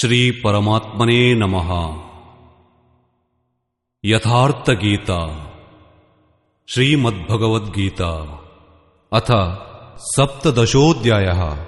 ಶ್ರೀ ಪರಮಾತ್ಮನೇ ನಮಃ ಯಥಾರ್ಥ ಗೀತಾ ಶ್ರೀಮದ್ಭಗವದ್ಗೀತಾ ಅಥ ಸಪ್ತದಶೋಧ್ಯಾಯ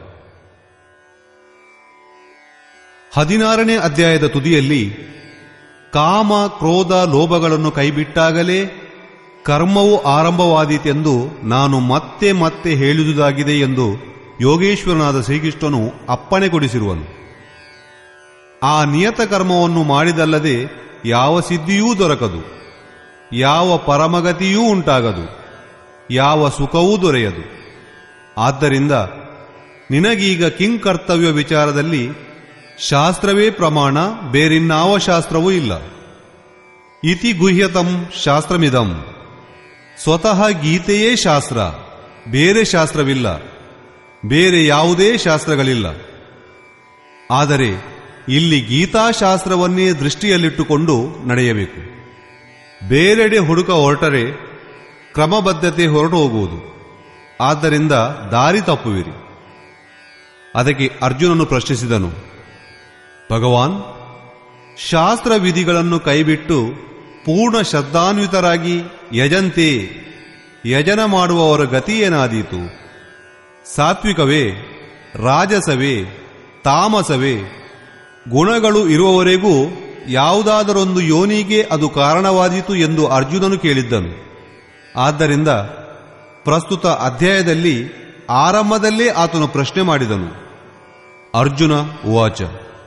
ಹದಿನಾರನೇ ಅಧ್ಯಾಯದ ತುದಿಯಲ್ಲಿ ಕಾಮ ಕ್ರೋಧ ಲೋಭಗಳನ್ನು ಕೈಬಿಟ್ಟಾಗಲೇ ಕರ್ಮವು ಆರಂಭವಾದೀತೆಂದು ನಾನು ಮತ್ತೆ ಮತ್ತೆ ಹೇಳಿದುದಾಗಿದೆ ಎಂದು ಯೋಗೇಶ್ವರನಾದ ಶ್ರೀಕೃಷ್ಣನು ಅಪ್ಪಣೆ ಕೊಡಿಸಿರುವನು ಆ ನಿಯತ ಕರ್ಮವನ್ನು ಮಾಡಿದಲ್ಲದೆ ಯಾವ ಸಿದ್ಧಿಯೂ ದೊರಕದು ಯಾವ ಪರಮಗತಿಯೂ ಉಂಟಾಗದು ಯಾವ ಸುಖವೂ ದೊರೆಯದು ಆದ್ದರಿಂದ ನಿನಗೀಗ ಕಿಂಕರ್ತವ್ಯ ವಿಚಾರದಲ್ಲಿ ಶಾಸ್ತ್ರವೇ ಪ್ರಮಾಣ ಬೇರಿನ್ನಾವ ಶಾಸ್ತ್ರವೂ ಇಲ್ಲ ಇತಿ ಗುಹ್ಯತಂ ಶಾಸ್ತ್ರಮಿದಂ ಸ್ವತಃ ಗೀತೆಯೇ ಶಾಸ್ತ್ರ ಬೇರೆ ಶಾಸ್ತ್ರವಿಲ್ಲ ಬೇರೆ ಯಾವುದೇ ಶಾಸ್ತ್ರಗಳಿಲ್ಲ ಆದರೆ ಇಲ್ಲಿ ಗೀತಾಶಾಸ್ತ್ರವನ್ನೇ ದೃಷ್ಟಿಯಲ್ಲಿಟ್ಟುಕೊಂಡು ನಡೆಯಬೇಕು ಬೇರೆಡೆ ಹುಡುಕ ಹೊರಟರೆ ಕ್ರಮಬದ್ಧತೆ ಹೊರಟು ಹೋಗುವುದು ಆದ್ದರಿಂದ ದಾರಿ ತಪ್ಪುವಿರಿ ಅದಕ್ಕೆ ಅರ್ಜುನನು ಪ್ರಶ್ನಿಸಿದನು ಭಗವಾನ್ ಶಾಸ್ತ್ರ ವಿಧಿಗಳನ್ನು ಕೈಬಿಟ್ಟು ಪೂರ್ಣ ಶ್ರದ್ಧಾನ್ವಿತರಾಗಿ ಯಜಂತೆ ಯಜನ ಮಾಡುವವರ ಗತಿ ಏನಾದೀತು ಸಾತ್ವಿಕವೇ ರಾಜಸವೇ ತಾಮಸವೇ ಗುಣಗಳು ಇರುವವರೆಗೂ ಯಾವುದಾದರೊಂದು ಯೋನಿಗೆ ಅದು ಕಾರಣವಾದೀತು ಎಂದು ಅರ್ಜುನನು ಕೇಳಿದ್ದನು ಆದ್ದರಿಂದ ಪ್ರಸ್ತುತ ಅಧ್ಯಾಯದಲ್ಲಿ ಆರಂಭದಲ್ಲೇ ಆತನು ಪ್ರಶ್ನೆ ಮಾಡಿದನು ಅರ್ಜುನ ಉವಾಚ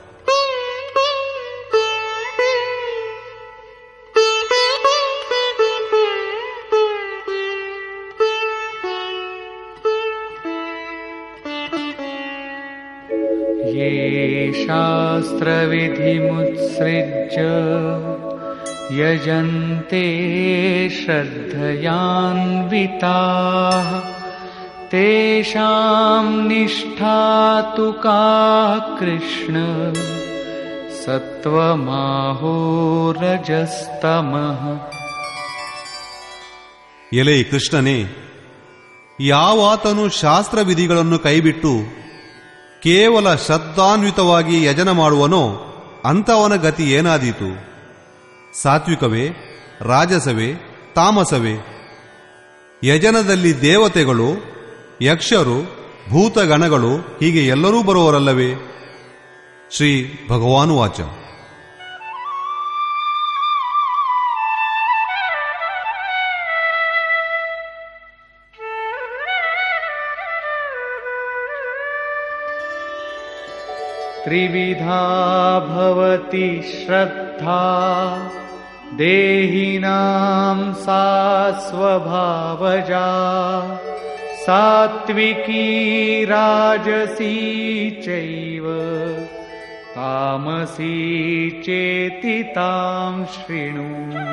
ये शास्त्रविधिमुत्सृज्य यजन्ते श्रद्धयान्विताः तेषां निष्ठा तु का कृष्ण सत्त्वमाहोरजस्तमः ಎಲೆ ಕೃಷ್ಣನೇ ಯಾವಾತನು ಶಾಸ್ತ್ರ ವಿಧಿಗಳನ್ನು ಕೈಬಿಟ್ಟು ಕೇವಲ ಶ್ರದ್ಧಾನ್ವಿತವಾಗಿ ಯಜನ ಮಾಡುವನೋ ಅಂಥವನ ಗತಿ ಏನಾದೀತು ಸಾತ್ವಿಕವೇ ರಾಜಸವೇ ತಾಮಸವೇ ಯಜನದಲ್ಲಿ ದೇವತೆಗಳು ಯಕ್ಷರು ಭೂತಗಣಗಳು ಹೀಗೆ ಎಲ್ಲರೂ ಬರುವರಲ್ಲವೇ ಶ್ರೀ ಭಗವಾನುವಾಚ त्रिविधा भवति श्रद्धा देहिनां सा स्वभावजा सात्विकी राजसी चैव तामसी चेति तां शृणु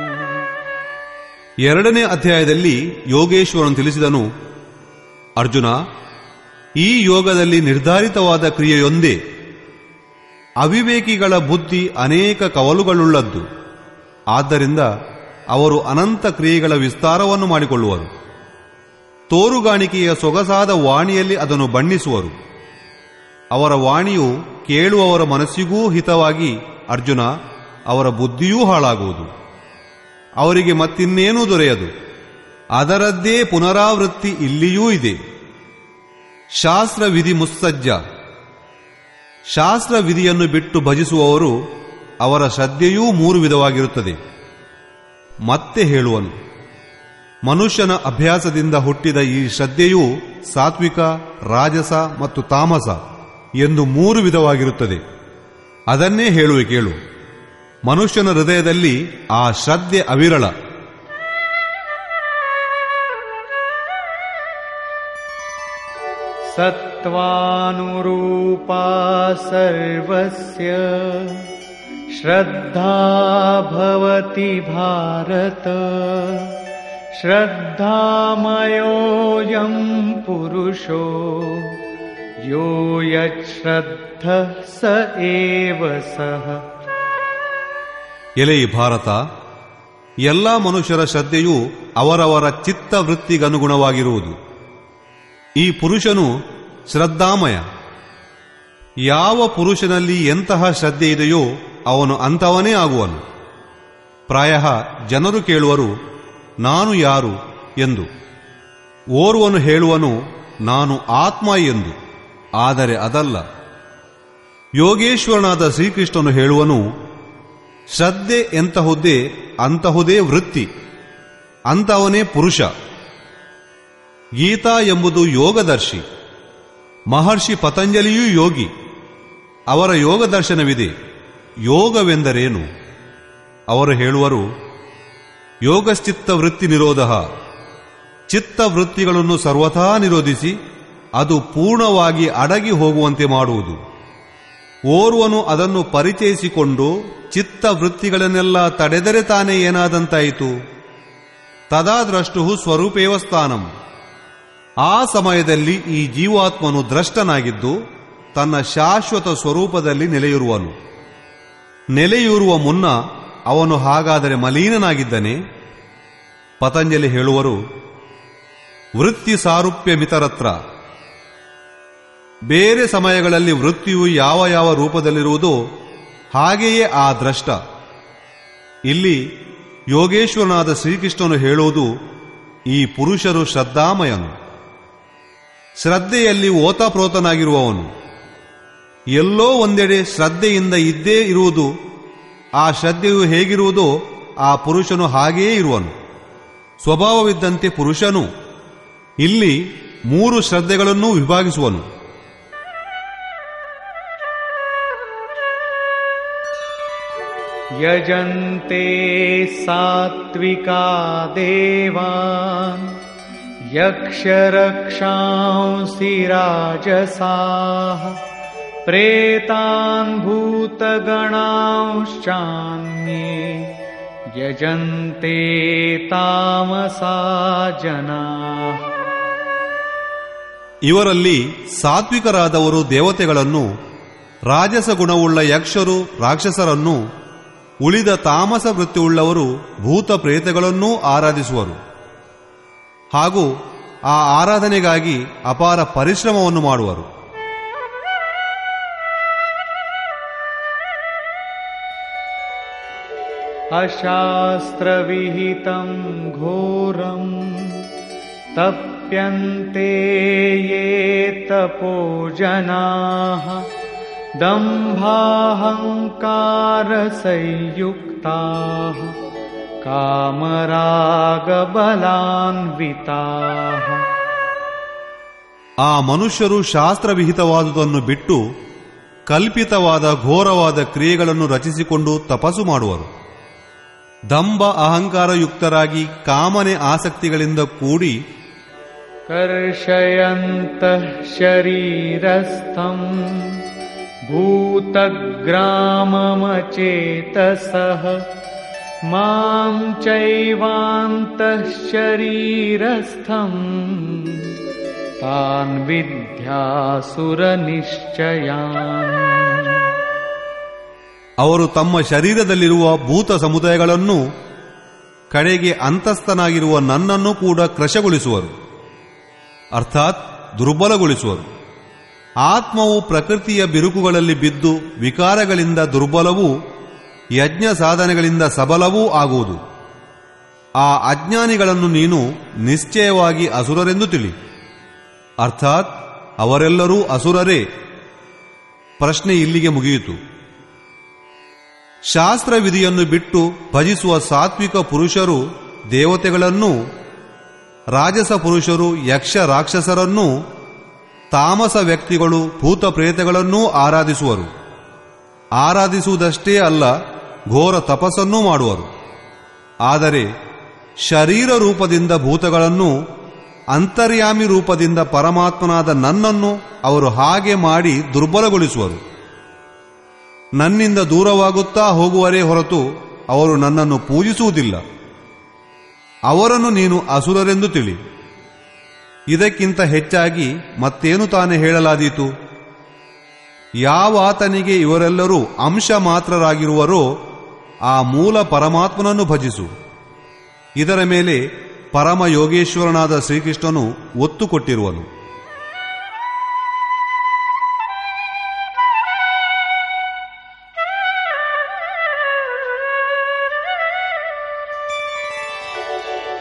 ಎರಡನೇ ಅಧ್ಯಾಯದಲ್ಲಿ ಯೋಗೇಶ್ವರನು ತಿಳಿಸಿದನು ಅರ್ಜುನ ಈ ಯೋಗದಲ್ಲಿ ನಿರ್ಧಾರಿತವಾದ ಕ್ರಿಯೆಯೊಂದೇ ಅವಿವೇಕಿಗಳ ಬುದ್ಧಿ ಅನೇಕ ಕವಲುಗಳುಳ್ಳದ್ದು ಆದ್ದರಿಂದ ಅವರು ಅನಂತ ಕ್ರಿಯೆಗಳ ವಿಸ್ತಾರವನ್ನು ಮಾಡಿಕೊಳ್ಳುವರು ತೋರುಗಾಣಿಕೆಯ ಸೊಗಸಾದ ವಾಣಿಯಲ್ಲಿ ಅದನ್ನು ಬಣ್ಣಿಸುವರು ಅವರ ವಾಣಿಯು ಕೇಳುವವರ ಮನಸ್ಸಿಗೂ ಹಿತವಾಗಿ ಅರ್ಜುನ ಅವರ ಬುದ್ಧಿಯೂ ಹಾಳಾಗುವುದು ಅವರಿಗೆ ಮತ್ತಿನ್ನೇನೂ ದೊರೆಯದು ಅದರದ್ದೇ ಪುನರಾವೃತ್ತಿ ಇಲ್ಲಿಯೂ ಇದೆ ಶಾಸ್ತ್ರ ವಿಧಿ ಮುಸ್ಸಜ್ಜ ಶಾಸ್ತ್ರ ವಿಧಿಯನ್ನು ಬಿಟ್ಟು ಭಜಿಸುವವರು ಅವರ ಶ್ರದ್ಧೆಯೂ ಮೂರು ವಿಧವಾಗಿರುತ್ತದೆ ಮತ್ತೆ ಹೇಳುವನು ಮನುಷ್ಯನ ಅಭ್ಯಾಸದಿಂದ ಹುಟ್ಟಿದ ಈ ಶ್ರದ್ಧೆಯು ಸಾತ್ವಿಕ ರಾಜಸ ಮತ್ತು ತಾಮಸ ಎಂದು ಮೂರು ವಿಧವಾಗಿರುತ್ತದೆ ಅದನ್ನೇ ಹೇಳುವೆ ಕೇಳು ಮನುಷ್ಯನ ಹೃದಯದಲ್ಲಿ ಆ ಶ್ರದ್ಧೆ ಅವಿರಳ सत्त्वानुरूपा सर्वस्य श्रद्धा भवति भारत श्रद्धामयोऽयं पुरुषो यो यच्छ्रद्धः स एव सः ಎಲೆ ಭಾರತ ಎಲ್ಲ ಮನುಷ್ಯರ ಶ್ರದ್ಧೆಯು ಅವರವರ ಚಿತ್ತವೃತ್ತಿಗನುಗುಣವಾಗಿರುವುದು ಈ ಪುರುಷನು ಶ್ರದ್ಧಾಮಯ ಯಾವ ಪುರುಷನಲ್ಲಿ ಎಂತಹ ಶ್ರದ್ಧೆ ಇದೆಯೋ ಅವನು ಅಂಥವನೇ ಆಗುವನು ಪ್ರಾಯ ಜನರು ಕೇಳುವರು ನಾನು ಯಾರು ಎಂದು ಓರ್ವನು ಹೇಳುವನು ನಾನು ಆತ್ಮ ಎಂದು ಆದರೆ ಅದಲ್ಲ ಯೋಗೇಶ್ವರನಾದ ಶ್ರೀಕೃಷ್ಣನು ಹೇಳುವನು ಶ್ರದ್ಧೆ ಎಂತಹುದೇ ಅಂತಹುದೇ ವೃತ್ತಿ ಅಂತವನೇ ಪುರುಷ ಗೀತಾ ಎಂಬುದು ಯೋಗದರ್ಶಿ ಮಹರ್ಷಿ ಪತಂಜಲಿಯೂ ಯೋಗಿ ಅವರ ಯೋಗ ದರ್ಶನವಿದೆ ಯೋಗವೆಂದರೇನು ಅವರು ಹೇಳುವರು ಯೋಗಶ್ಚಿತ್ತ ವೃತ್ತಿ ನಿರೋಧ ಚಿತ್ತ ವೃತ್ತಿಗಳನ್ನು ಸರ್ವಥಾ ನಿರೋಧಿಸಿ ಅದು ಪೂರ್ಣವಾಗಿ ಅಡಗಿ ಹೋಗುವಂತೆ ಮಾಡುವುದು ಓರ್ವನು ಅದನ್ನು ಪರಿಚಯಿಸಿಕೊಂಡು ಚಿತ್ತ ವೃತ್ತಿಗಳನ್ನೆಲ್ಲ ತಡೆದರೆ ತಾನೇ ಏನಾದಂತಾಯಿತು ತದಾ ದ್ರಷ್ಟು ಸ್ವರೂಪೇವ ಸ್ಥಾನಂ ಆ ಸಮಯದಲ್ಲಿ ಈ ಜೀವಾತ್ಮನು ದ್ರಷ್ಟನಾಗಿದ್ದು ತನ್ನ ಶಾಶ್ವತ ಸ್ವರೂಪದಲ್ಲಿ ನೆಲೆಯಿರುವನು ನೆಲೆಯೂರುವ ಮುನ್ನ ಅವನು ಹಾಗಾದರೆ ಮಲೀನನಾಗಿದ್ದನೆ ಪತಂಜಲಿ ಹೇಳುವರು ವೃತ್ತಿ ಸಾರೂಪ್ಯ ಮಿತರತ್ರ ಬೇರೆ ಸಮಯಗಳಲ್ಲಿ ವೃತ್ತಿಯು ಯಾವ ಯಾವ ರೂಪದಲ್ಲಿರುವುದೋ ಹಾಗೆಯೇ ಆ ದ್ರಷ್ಟ ಇಲ್ಲಿ ಯೋಗೇಶ್ವರನಾದ ಶ್ರೀಕೃಷ್ಣನು ಹೇಳುವುದು ಈ ಪುರುಷರು ಶ್ರದ್ಧಾಮಯನು ಶ್ರದ್ಧೆಯಲ್ಲಿ ಓತಪ್ರೋತನಾಗಿರುವವನು ಎಲ್ಲೋ ಒಂದೆಡೆ ಶ್ರದ್ಧೆಯಿಂದ ಇದ್ದೇ ಇರುವುದು ಆ ಶ್ರದ್ಧೆಯು ಹೇಗಿರುವುದೋ ಆ ಪುರುಷನು ಹಾಗೆಯೇ ಇರುವನು ಸ್ವಭಾವವಿದ್ದಂತೆ ಪುರುಷನು ಇಲ್ಲಿ ಮೂರು ಶ್ರದ್ಧೆಗಳನ್ನೂ ವಿಭಾಗಿಸುವನು यजन्ते सात्विका देवान् यक्षरक्षांसि राजसाः प्रेतान् भूतगणांश्चान्ये यजन्ते तामसा जनाः ಇವರಲ್ಲಿ ಸಾತ್ವಿಕರಾದವರು ದೇವತೆಗಳನ್ನು ರಾಜಸ ಗುಣವುಳ್ಳ ಯಕ್ಷರು ರಾಕ್ಷಸರನ್ನು ಉಳಿದ ತಾಮಸ ವೃತ್ತಿಯುಳ್ಳವರು ಭೂತ ಪ್ರೇತಗಳನ್ನೂ ಆರಾಧಿಸುವರು ಹಾಗೂ ಆ ಆರಾಧನೆಗಾಗಿ ಅಪಾರ ಪರಿಶ್ರಮವನ್ನು ಮಾಡುವರು अशास्त्रविहितं घोरम् तप्यन्ते ये तपो जनाः दम्भाहङ्कारसंयुक्ताः कामरागबलान्विताः ಆ ಮನುಷ್ಯರು ಶಾಸ್ತ್ರವಿಹಿತವಾದುದನ್ನು ಬಿಟ್ಟು ಕಲ್ಪಿತವಾದ ಘೋರವಾದ ಕ್ರಿಯೆಗಳನ್ನು ರಚಿಸಿಕೊಂಡು ತಪಸ್ಸು ಮಾಡುವರು ದಂಭ ಅಹಂಕಾರಯುಕ್ತರಾಗಿ ಕಾಮನೆ ಆಸಕ್ತಿಗಳಿಂದ ಕೂಡಿ कर्षयन्तः शरीरस्थम् भूतग्राममचेतसः माम् चैवान्तः शरीरस्थम् तान् विद्यासुरनिश्चयान् ಅವರು ತಮ್ಮ ಶರೀರದಲ್ಲಿರುವ ಭೂತ ಸಮುದಾಯಗಳನ್ನು ಕಡೆಗೆ ಅಂತಸ್ಥನಾಗಿರುವ ನನ್ನನ್ನು ಕೂಡ ಕ್ರಶಗೊಳಿಸುವರು ಅರ್ಥಾತ್ ದುರ್ಬಲಗೊಳಿಸುವರು ಆತ್ಮವು ಪ್ರಕೃತಿಯ ಬಿರುಕುಗಳಲ್ಲಿ ಬಿದ್ದು ವಿಕಾರಗಳಿಂದ ದುರ್ಬಲವೂ ಯಜ್ಞ ಸಾಧನೆಗಳಿಂದ ಸಬಲವೂ ಆಗುವುದು ಆ ಅಜ್ಞಾನಿಗಳನ್ನು ನೀನು ನಿಶ್ಚಯವಾಗಿ ಅಸುರರೆಂದು ತಿಳಿ ಅರ್ಥಾತ್ ಅವರೆಲ್ಲರೂ ಅಸುರರೇ ಪ್ರಶ್ನೆ ಇಲ್ಲಿಗೆ ಮುಗಿಯಿತು ಶಾಸ್ತ್ರವಿಧಿಯನ್ನು ಬಿಟ್ಟು ಭಜಿಸುವ ಸಾತ್ವಿಕ ಪುರುಷರು ದೇವತೆಗಳನ್ನೂ ರಾಜಸ ಪುರುಷರು ಯಕ್ಷ ರಾಕ್ಷಸರನ್ನೂ ತಾಮಸ ವ್ಯಕ್ತಿಗಳು ಭೂತ ಪ್ರೇತಗಳನ್ನೂ ಆರಾಧಿಸುವರು ಆರಾಧಿಸುವುದಷ್ಟೇ ಅಲ್ಲ ಘೋರ ತಪಸ್ಸನ್ನೂ ಮಾಡುವರು ಆದರೆ ಶರೀರ ರೂಪದಿಂದ ಭೂತಗಳನ್ನು ಅಂತರ್ಯಾಮಿ ರೂಪದಿಂದ ಪರಮಾತ್ಮನಾದ ನನ್ನನ್ನು ಅವರು ಹಾಗೆ ಮಾಡಿ ದುರ್ಬಲಗೊಳಿಸುವರು ನನ್ನಿಂದ ದೂರವಾಗುತ್ತಾ ಹೋಗುವರೇ ಹೊರತು ಅವರು ನನ್ನನ್ನು ಪೂಜಿಸುವುದಿಲ್ಲ ಅವರನ್ನು ನೀನು ಅಸುರರೆಂದು ತಿಳಿ ಇದಕ್ಕಿಂತ ಹೆಚ್ಚಾಗಿ ಮತ್ತೇನು ತಾನೇ ಹೇಳಲಾದೀತು ಯಾವಾತನಿಗೆ ಇವರೆಲ್ಲರೂ ಅಂಶ ಮಾತ್ರರಾಗಿರುವರೋ ಆ ಮೂಲ ಪರಮಾತ್ಮನನ್ನು ಭಜಿಸು ಇದರ ಮೇಲೆ ಪರಮ ಯೋಗೇಶ್ವರನಾದ ಶ್ರೀಕೃಷ್ಣನು ಒತ್ತು ಕೊಟ್ಟಿರುವನು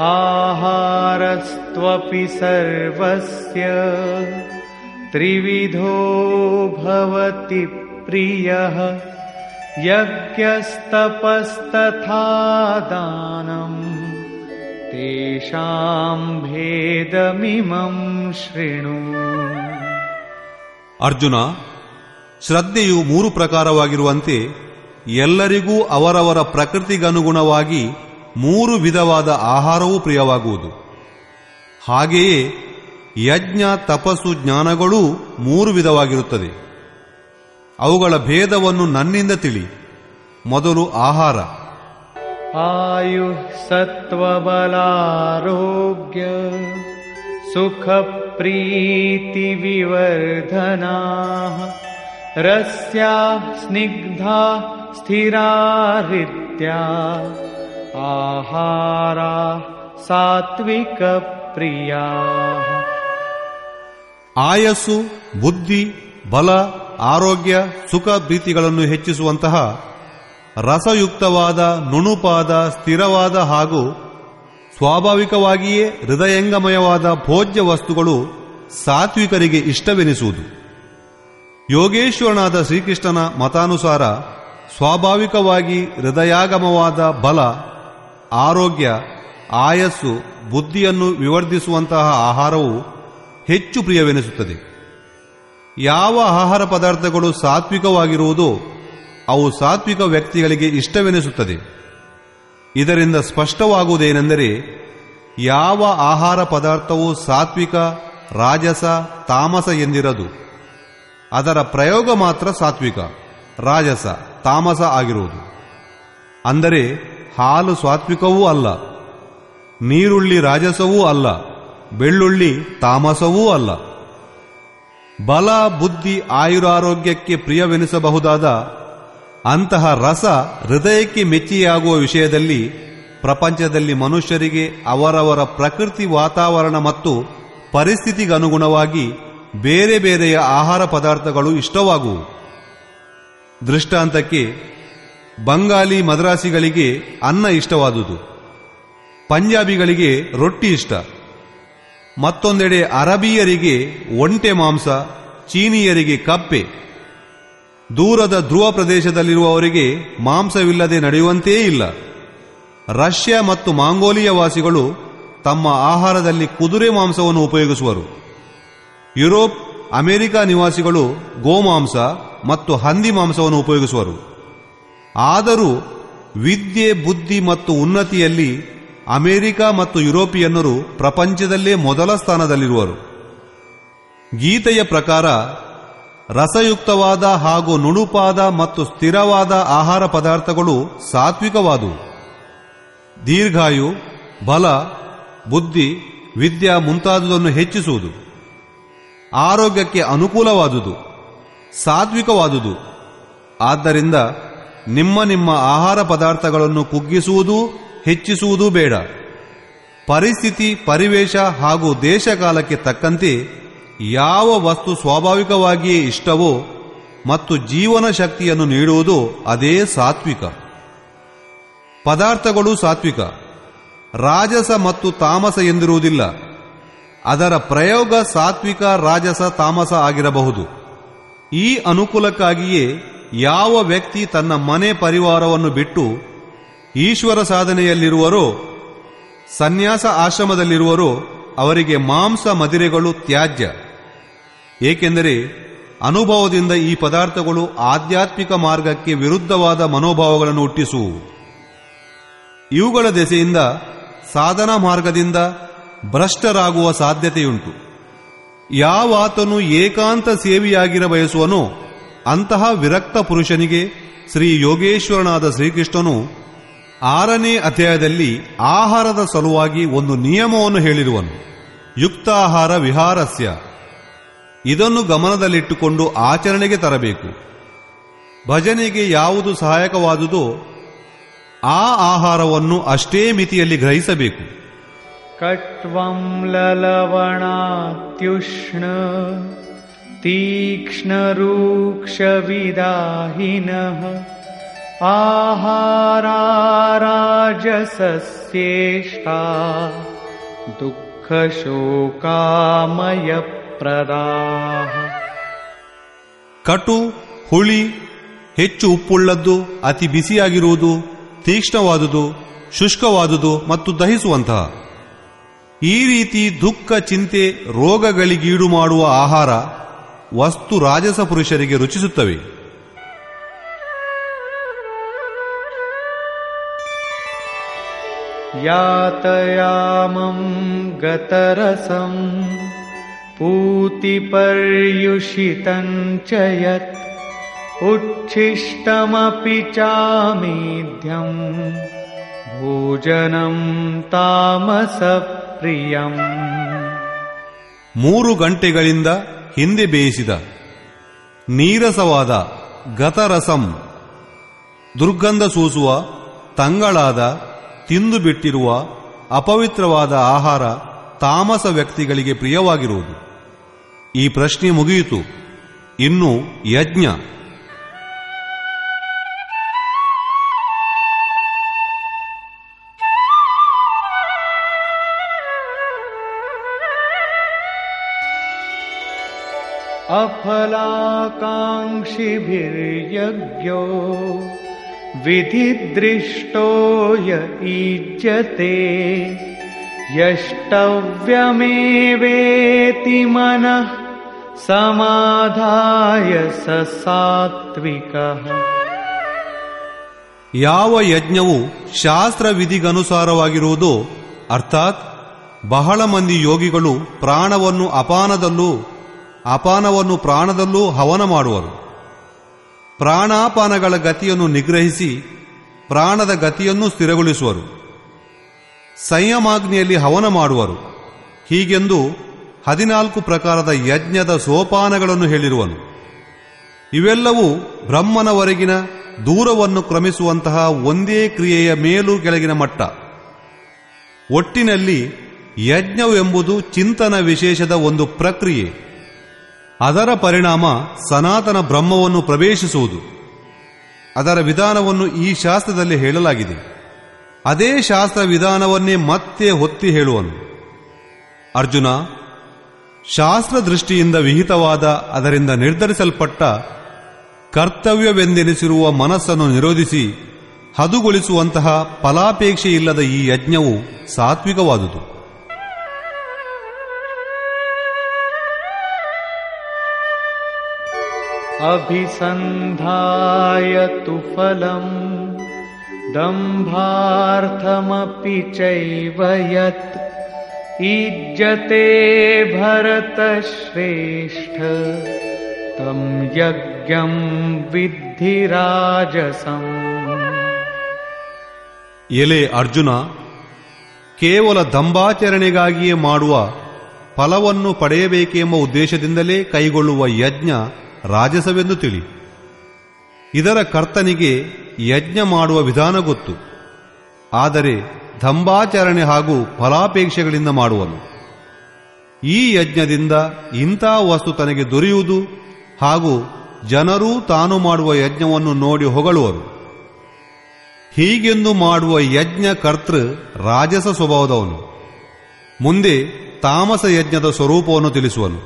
आहारस्त्वपि सर्वस्य त्रिविधो भवति प्रियः यज्ञस्तपस्तथा दानम् तेषां भेदमिमं शृणु ಅರ್ಜುನ ಶ್ರದ್ಧೆಯು ಮೂರು ಪ್ರಕಾರವಾಗಿರುವಂತೆ ಎಲ್ಲರಿಗೂ ಅವರವರ ಪ್ರಕೃತಿಗನುಗುಣವಾಗಿ ಮೂರು ವಿಧವಾದ ಆಹಾರವೂ ಪ್ರಿಯವಾಗುವುದು ಹಾಗೆಯೇ ಯಜ್ಞ ತಪಸ್ಸು ಜ್ಞಾನಗಳೂ ಮೂರು ವಿಧವಾಗಿರುತ್ತದೆ ಅವುಗಳ ಭೇದವನ್ನು ನನ್ನಿಂದ ತಿಳಿ ಮೊದಲು ಆಹಾರ आयुः सत्त्वबलारोग्य सुखप्रीतिविवर्धनाः रस्या स्निग्धा स्थिरारित्या आहारा सात्विकप्रियाः ಆಯಸ್ಸು ಬುದ್ಧಿ ಬಲ ಆರೋಗ್ಯ ಸುಖ ಪ್ರೀತಿಗಳನ್ನು ಹೆಚ್ಚಿಸುವಂತಹ ರಸಯುಕ್ತವಾದ ನುಣುಪಾದ ಸ್ಥಿರವಾದ ಹಾಗೂ ಸ್ವಾಭಾವಿಕವಾಗಿಯೇ ಹೃದಯಂಗಮಯವಾದ ಭೋಜ್ಯ ವಸ್ತುಗಳು ಸಾತ್ವಿಕರಿಗೆ ಇಷ್ಟವೆನಿಸುವುದು ಯೋಗೇಶ್ವರನಾದ ಶ್ರೀಕೃಷ್ಣನ ಮತಾನುಸಾರ ಸ್ವಾಭಾವಿಕವಾಗಿ ಹೃದಯಾಗಮವಾದ ಬಲ ಆರೋಗ್ಯ ಆಯಸ್ಸು ಬುದ್ಧಿಯನ್ನು ವಿವರ್ಧಿಸುವಂತಹ ಆಹಾರವು ಹೆಚ್ಚು ಪ್ರಿಯವೆನಿಸುತ್ತದೆ ಯಾವ ಆಹಾರ ಪದಾರ್ಥಗಳು ಸಾತ್ವಿಕವಾಗಿರುವುದೋ ಅವು ಸಾತ್ವಿಕ ವ್ಯಕ್ತಿಗಳಿಗೆ ಇಷ್ಟವೆನಿಸುತ್ತದೆ ಇದರಿಂದ ಸ್ಪಷ್ಟವಾಗುವುದೇನೆಂದರೆ ಯಾವ ಆಹಾರ ಪದಾರ್ಥವು ಸಾತ್ವಿಕ ರಾಜಸ ತಾಮಸ ಎಂದಿರದು ಅದರ ಪ್ರಯೋಗ ಮಾತ್ರ ಸಾತ್ವಿಕ ರಾಜಸ ತಾಮಸ ಆಗಿರುವುದು ಅಂದರೆ ಹಾಲು ಸಾತ್ವಿಕವೂ ಅಲ್ಲ ನೀರುಳ್ಳಿ ರಾಜಸವೂ ಅಲ್ಲ ಬೆಳ್ಳುಳ್ಳಿ ತಾಮಸವೂ ಅಲ್ಲ ಬಲ ಬುದ್ಧಿ ಆಯುರಾರೋಗ್ಯಕ್ಕೆ ಪ್ರಿಯವೆನಿಸಬಹುದಾದ ಅಂತಹ ರಸ ಹೃದಯಕ್ಕೆ ಮೆಚ್ಚಿಯಾಗುವ ವಿಷಯದಲ್ಲಿ ಪ್ರಪಂಚದಲ್ಲಿ ಮನುಷ್ಯರಿಗೆ ಅವರವರ ಪ್ರಕೃತಿ ವಾತಾವರಣ ಮತ್ತು ಪರಿಸ್ಥಿತಿಗನುಗುಣವಾಗಿ ಬೇರೆ ಬೇರೆಯ ಆಹಾರ ಪದಾರ್ಥಗಳು ಇಷ್ಟವಾಗುವು ದೃಷ್ಟಾಂತಕ್ಕೆ ಬಂಗಾಲಿ ಮದ್ರಾಸಿಗಳಿಗೆ ಅನ್ನ ಇಷ್ಟವಾದುದು ಪಂಜಾಬಿಗಳಿಗೆ ರೊಟ್ಟಿ ಇಷ್ಟ ಮತ್ತೊಂದೆಡೆ ಅರಬಿಯರಿಗೆ ಒಂಟೆ ಮಾಂಸ ಚೀನಿಯರಿಗೆ ಕಪ್ಪೆ ದೂರದ ಧ್ರುವ ಪ್ರದೇಶದಲ್ಲಿರುವವರಿಗೆ ಮಾಂಸವಿಲ್ಲದೆ ನಡೆಯುವಂತೇ ಇಲ್ಲ ರಷ್ಯಾ ಮತ್ತು ಮಾಂಗೋಲಿಯ ವಾಸಿಗಳು ತಮ್ಮ ಆಹಾರದಲ್ಲಿ ಕುದುರೆ ಮಾಂಸವನ್ನು ಉಪಯೋಗಿಸುವರು ಯುರೋಪ್ ಅಮೆರಿಕ ನಿವಾಸಿಗಳು ಗೋಮಾಂಸ ಮತ್ತು ಹಂದಿ ಮಾಂಸವನ್ನು ಉಪಯೋಗಿಸುವರು ಆದರೂ ವಿದ್ಯೆ ಬುದ್ಧಿ ಮತ್ತು ಉನ್ನತಿಯಲ್ಲಿ ಅಮೆರಿಕ ಮತ್ತು ಯುರೋಪಿಯನ್ನರು ಪ್ರಪಂಚದಲ್ಲೇ ಮೊದಲ ಸ್ಥಾನದಲ್ಲಿರುವರು ಗೀತೆಯ ಪ್ರಕಾರ ರಸಯುಕ್ತವಾದ ಹಾಗೂ ನುಣುಪಾದ ಮತ್ತು ಸ್ಥಿರವಾದ ಆಹಾರ ಪದಾರ್ಥಗಳು ಸಾತ್ವಿಕವಾದುವು ದೀರ್ಘಾಯು ಬಲ ಬುದ್ಧಿ ವಿದ್ಯಾ ಮುಂತಾದುದನ್ನು ಹೆಚ್ಚಿಸುವುದು ಆರೋಗ್ಯಕ್ಕೆ ಅನುಕೂಲವಾದುದು ಸಾತ್ವಿಕವಾದುದು ಆದ್ದರಿಂದ ನಿಮ್ಮ ನಿಮ್ಮ ಆಹಾರ ಪದಾರ್ಥಗಳನ್ನು ಕುಗ್ಗಿಸುವುದೂ ಹೆಚ್ಚಿಸುವುದೂ ಬೇಡ ಪರಿಸ್ಥಿತಿ ಪರಿವೇಶ ಹಾಗೂ ದೇಶಕಾಲಕ್ಕೆ ತಕ್ಕಂತೆ ಯಾವ ವಸ್ತು ಸ್ವಾಭಾವಿಕವಾಗಿಯೇ ಇಷ್ಟವೋ ಮತ್ತು ಜೀವನ ಶಕ್ತಿಯನ್ನು ನೀಡುವುದೋ ಅದೇ ಸಾತ್ವಿಕ ಪದಾರ್ಥಗಳು ಸಾತ್ವಿಕ ರಾಜಸ ಮತ್ತು ತಾಮಸ ಎಂದಿರುವುದಿಲ್ಲ ಅದರ ಪ್ರಯೋಗ ಸಾತ್ವಿಕ ರಾಜಸ ತಾಮಸ ಆಗಿರಬಹುದು ಈ ಅನುಕೂಲಕ್ಕಾಗಿಯೇ ಯಾವ ವ್ಯಕ್ತಿ ತನ್ನ ಮನೆ ಪರಿವಾರವನ್ನು ಬಿಟ್ಟು ಈಶ್ವರ ಸಾಧನೆಯಲ್ಲಿರುವರೋ ಸನ್ಯಾಸ ಆಶ್ರಮದಲ್ಲಿರುವರೋ ಅವರಿಗೆ ಮಾಂಸ ಮದಿರೆಗಳು ತ್ಯಾಜ್ಯ ಏಕೆಂದರೆ ಅನುಭವದಿಂದ ಈ ಪದಾರ್ಥಗಳು ಆಧ್ಯಾತ್ಮಿಕ ಮಾರ್ಗಕ್ಕೆ ವಿರುದ್ಧವಾದ ಮನೋಭಾವಗಳನ್ನು ಹುಟ್ಟಿಸುವು ಇವುಗಳ ದೆಸೆಯಿಂದ ಸಾಧನಾ ಮಾರ್ಗದಿಂದ ಭ್ರಷ್ಟರಾಗುವ ಸಾಧ್ಯತೆಯುಂಟು ಯಾವಾತನು ಏಕಾಂತ ಸೇವಿಯಾಗಿರ ಬಯಸುವನೋ ಅಂತಹ ವಿರಕ್ತ ಪುರುಷನಿಗೆ ಶ್ರೀ ಯೋಗೇಶ್ವರನಾದ ಶ್ರೀಕೃಷ್ಣನು ಆರನೇ ಅಧ್ಯಾಯದಲ್ಲಿ ಆಹಾರದ ಸಲುವಾಗಿ ಒಂದು ನಿಯಮವನ್ನು ಹೇಳಿರುವನು ಯುಕ್ತಾಹಾರ ವಿಹಾರಸ್ಯ ಇದನ್ನು ಗಮನದಲ್ಲಿಟ್ಟುಕೊಂಡು ಆಚರಣೆಗೆ ತರಬೇಕು ಭಜನೆಗೆ ಯಾವುದು ಸಹಾಯಕವಾದುದೋ ಆ ಆಹಾರವನ್ನು ಅಷ್ಟೇ ಮಿತಿಯಲ್ಲಿ ಗ್ರಹಿಸಬೇಕು कट्वं ललवणात्युष्ण तीक्ष्णरूक्षविदाहिनः आहाराराजसस्य तस्येष्टा दुःखशोकामयप्रदाः ಕಟು ಹುಳಿ ಹೆಚ್ಚು ಉಪ್ಪುಳ್ಳದ್ದು ಅತಿ ಬಿಸಿಯಾಗಿರುವುದು ತೀಕ್ಷ್ಣವಾದುದು ಶುಷ್ಕವಾದುದು ಮತ್ತು ದಹಿಸುವಂತಹ ಈ ರೀತಿ ದುಃಖ ಚಿಂತೆ ರೋಗಗಳಿಗೀಡು ಮಾಡುವ ಆಹಾರ ವಸ್ತು ರಾಜಸ ಪುರುಷರಿಗೆ ರುಚಿಸುತ್ತವೆ यातयामं गतरसं पूतिपर्युषितं च यत् उच्छिष्टमपि चामेध्यं भोजनं तामसप्रियम् ಮೂರು ಗಂಟೆಗಳಿಂದ ಹಿಂದೆ ಬೇಯಿಸಿದ ನೀರಸವಾದ ಗತರಸಂ ದುರ್ಗಂಧ ಸೂಸುವ ತಂಗಳಾದ ತಿಂದು ಬಿಟ್ಟಿರುವ ಅಪವಿತ್ರವಾದ ಆಹಾರ ತಾಮಸ ವ್ಯಕ್ತಿಗಳಿಗೆ ಪ್ರಿಯವಾಗಿರುವುದು ಈ ಪ್ರಶ್ನೆ ಮುಗಿಯಿತು ಇನ್ನು ಯಜ್ಞ अफलाकाङ्क्षिभिर्यज्ञो विधिदृष्टो य ईज्यते यष्टव्यमेवेति मनः समाधाय स सात्विकः ಯಾವ ಯಜ್ಞವು ಶಾಸ್ತ್ರ ವಿಧಿಗನುಸಾರವಾಗಿರುವುದೋ ಅರ್ಥಾತ್ ಬಹಳ ಮಂದಿ ಯೋಗಿಗಳು ಪ್ರಾಣವನ್ನು ಅಪಾನದಲ್ಲೂ ಅಪಾನವನ್ನು ಪ್ರಾಣದಲ್ಲೂ ಹವನ ಮಾಡುವರು ಪ್ರಾಣಾಪಾನಗಳ ಗತಿಯನ್ನು ನಿಗ್ರಹಿಸಿ ಪ್ರಾಣದ ಗತಿಯನ್ನು ಸ್ಥಿರಗೊಳಿಸುವರು ಸಂಯಮಾಗ್ನಿಯಲ್ಲಿ ಹವನ ಮಾಡುವರು ಹೀಗೆಂದು ಹದಿನಾಲ್ಕು ಪ್ರಕಾರದ ಯಜ್ಞದ ಸೋಪಾನಗಳನ್ನು ಹೇಳಿರುವನು ಇವೆಲ್ಲವೂ ಬ್ರಹ್ಮನವರೆಗಿನ ದೂರವನ್ನು ಕ್ರಮಿಸುವಂತಹ ಒಂದೇ ಕ್ರಿಯೆಯ ಮೇಲು ಕೆಳಗಿನ ಮಟ್ಟ ಒಟ್ಟಿನಲ್ಲಿ ಯಜ್ಞವೆಂಬುದು ಚಿಂತನ ವಿಶೇಷದ ಒಂದು ಪ್ರಕ್ರಿಯೆ ಅದರ ಪರಿಣಾಮ ಸನಾತನ ಬ್ರಹ್ಮವನ್ನು ಪ್ರವೇಶಿಸುವುದು ಅದರ ವಿಧಾನವನ್ನು ಈ ಶಾಸ್ತ್ರದಲ್ಲಿ ಹೇಳಲಾಗಿದೆ ಅದೇ ಶಾಸ್ತ್ರ ವಿಧಾನವನ್ನೇ ಮತ್ತೆ ಹೊತ್ತಿ ಹೇಳುವನು ಅರ್ಜುನ ಶಾಸ್ತ್ರ ದೃಷ್ಟಿಯಿಂದ ವಿಹಿತವಾದ ಅದರಿಂದ ನಿರ್ಧರಿಸಲ್ಪಟ್ಟ ಕರ್ತವ್ಯವೆಂದೆನಿಸಿರುವ ಮನಸ್ಸನ್ನು ನಿರೋಧಿಸಿ ಹದುಗೊಳಿಸುವಂತಹ ಫಲಾಪೇಕ್ಷೆ ಇಲ್ಲದ ಈ ಯಜ್ಞವು ಸಾತ್ವಿಕವಾದುದು अभिसन्धाय तु फलम् दम्भार्थमपि चैव यत् ईज्यते भरतश्रेष्ठ तं यज्ञं विद्धि राजसम् ಎಲೆ ಅರ್ಜುನ ಕೇವಲ ದಂಬಾಚರಣೆಗಾಗಿಯೇ ಮಾಡುವ ಫಲವನ್ನು ಪಡೆಯಬೇಕೆಂಬ ಉದ್ದೇಶದಿಂದಲೇ ಕೈಗೊಳ್ಳುವ ಯಜ್ಞ ರಾಜಸವೆಂದು ತಿಳಿ ಇದರ ಕರ್ತನಿಗೆ ಯಜ್ಞ ಮಾಡುವ ವಿಧಾನ ಗೊತ್ತು ಆದರೆ ದಂಬಾಚರಣೆ ಹಾಗೂ ಫಲಾಪೇಕ್ಷೆಗಳಿಂದ ಮಾಡುವನು ಈ ಯಜ್ಞದಿಂದ ಇಂಥ ವಸ್ತು ತನಗೆ ದೊರೆಯುವುದು ಹಾಗೂ ಜನರೂ ತಾನು ಮಾಡುವ ಯಜ್ಞವನ್ನು ನೋಡಿ ಹೊಗಳುವರು ಹೀಗೆಂದು ಮಾಡುವ ಯಜ್ಞ ಕರ್ತೃ ರಾಜಸ ಸ್ವಭಾವದವನು ಮುಂದೆ ತಾಮಸ ಯಜ್ಞದ ಸ್ವರೂಪವನ್ನು ತಿಳಿಸುವನು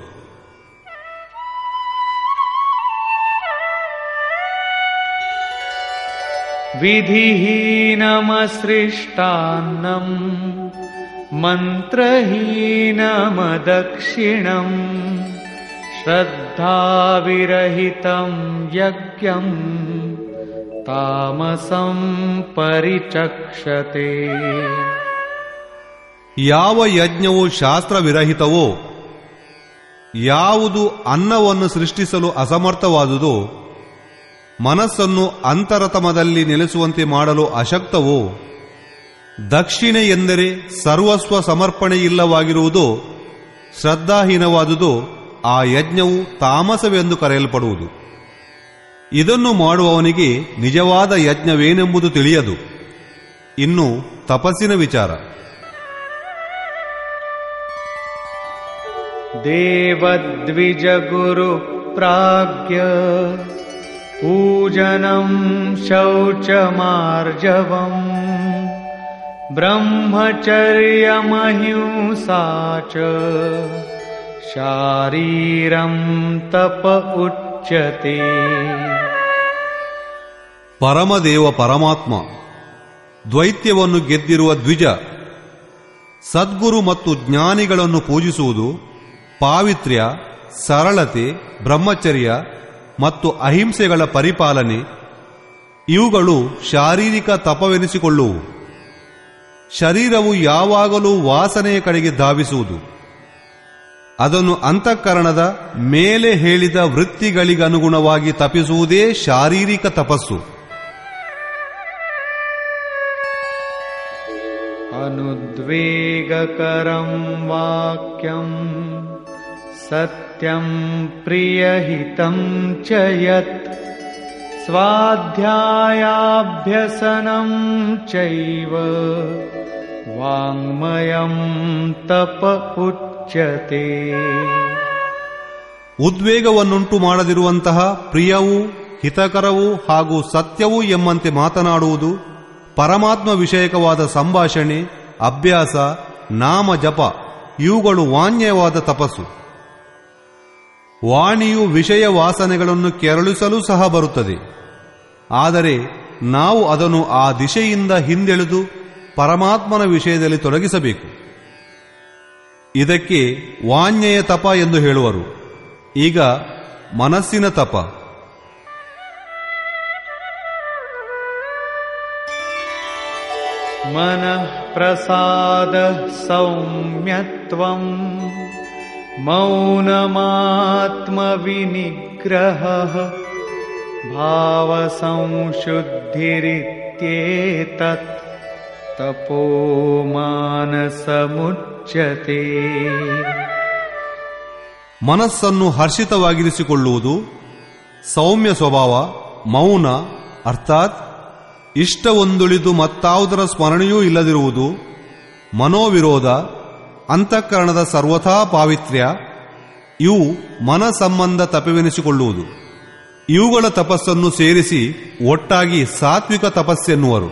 विधिहीनमसृष्टान्नम् मन्त्रहीनमदक्षिणम् श्रद्धाविरहितं यज्ञम् तामसं परिचक्षते ಯಾವ ಯಜ್ಞವು ಶಾಸ್ತ್ರವಿರಹಿತವೋ ಯಾವುದು ಅನ್ನವನ್ನು ಸೃಷ್ಟಿಸಲು ಅಸಮರ್ಥವಾದುದೋ ಮನಸ್ಸನ್ನು ಅಂತರತಮದಲ್ಲಿ ನೆಲೆಸುವಂತೆ ಮಾಡಲು ಅಶಕ್ತವೋ ದಕ್ಷಿಣೆ ಎಂದರೆ ಸರ್ವಸ್ವ ಸಮರ್ಪಣೆಯಿಲ್ಲವಾಗಿರುವುದೋ ಶ್ರದ್ಧಾಹೀನವಾದುದೋ ಆ ಯಜ್ಞವು ತಾಮಸವೆಂದು ಕರೆಯಲ್ಪಡುವುದು ಇದನ್ನು ಮಾಡುವವನಿಗೆ ನಿಜವಾದ ಯಜ್ಞವೇನೆಂಬುದು ತಿಳಿಯದು ಇನ್ನು ತಪಸ್ಸಿನ ವಿಚಾರ देवद्विजगुरुप्राज्ञ पूजनं शौचमार्जवम् ब्रह्मचर्यमहिंसा च शारीरं तप उच्यते ಪರಮದೇವ ಪರಮಾತ್ಮ ದ್ವೈತ್ಯವನ್ನು ಗೆದ್ದಿರುವ ದ್ವಿಜ ಸದ್ಗುರು ಮತ್ತು ಜ್ಞಾನಿಗಳನ್ನು ಪೂಜಿಸುವುದು ಪಾವಿತ್ರ್ಯ ಸರಳತೆ ಬ್ರಹ್ಮಚರ್ಯ ಮತ್ತು ಅಹಿಂಸೆಗಳ ಪರಿಪಾಲನೆ ಇವುಗಳು ಶಾರೀರಿಕ ತಪವೆನಿಸಿಕೊಳ್ಳುವು ಶರೀರವು ಯಾವಾಗಲೂ ವಾಸನೆಯ ಕಡೆಗೆ ಧಾವಿಸುವುದು ಅದನ್ನು ಅಂತಃಕರಣದ ಮೇಲೆ ಹೇಳಿದ ವೃತ್ತಿಗಳಿಗನುಗುಣವಾಗಿ ತಪಿಸುವುದೇ ಶಾರೀರಿಕ ತಪಸ್ಸು अनुद्वेगकरं वाक्यं सत्यं प्रियहितं च यत् स्वाध्यायाभ्यसनं चैव वाङ्मयं तप उच्यते ಉದ್ವೇಗವನ್ನುಂಟು ಮಾಡದಿರುವಂತಹ ಪ್ರಿಯವೂ ಹಿತಕರವೂ ಹಾಗೂ ಸತ್ಯವೂ ಎಂಬಂತೆ ಮಾತನಾಡುವುದು ಪರಮಾತ್ಮ ವಿಷಯಕವಾದ ಸಂಭಾಷಣೆ ಅಭ್ಯಾಸ ನಾಮ ಜಪ ಇವುಗಳು ವಾಣ್ಯವಾದ ತಪಸ್ಸು ವಾಣಿಯು ವಿಷಯ ವಾಸನೆಗಳನ್ನು ಕೆರಳಿಸಲು ಸಹ ಬರುತ್ತದೆ ಆದರೆ ನಾವು ಅದನ್ನು ಆ ದಿಶೆಯಿಂದ ಹಿಂದೆಳೆದು ಪರಮಾತ್ಮನ ವಿಷಯದಲ್ಲಿ ತೊಡಗಿಸಬೇಕು ಇದಕ್ಕೆ ವಾಣ್ಯೆಯ ತಪ ಎಂದು ಹೇಳುವರು ಈಗ ಮನಸ್ಸಿನ ತಪ मनः प्रसादः सौम्यत्वम् मौनमात्मविनिग्रहः भावसंशुद्धिरित्येतत् तपो मानसमुच्यते ಮನಸ್ಸನ್ನು ಹರ್ಷಿತವಾಗಿರಿಸಿಕೊಳ್ಳುವುದು ಸೌಮ್ಯ ಸ್ವಭಾವ ಮೌನ ಅರ್ಥಾತ್ ಇಷ್ಟವೊಂದುಳಿದು ಮತ್ತಾವುದರ ಸ್ಮರಣೆಯೂ ಇಲ್ಲದಿರುವುದು ಮನೋವಿರೋಧ ಅಂತಃಕರಣದ ಸರ್ವಥಾ ಪಾವಿತ್ರ್ಯ ಇವು ಮನ ಸಂಬಂಧ ತಪವೆನಿಸಿಕೊಳ್ಳುವುದು ಇವುಗಳ ತಪಸ್ಸನ್ನು ಸೇರಿಸಿ ಒಟ್ಟಾಗಿ ಸಾತ್ವಿಕ ತಪಸ್ಸೆನ್ನುವರು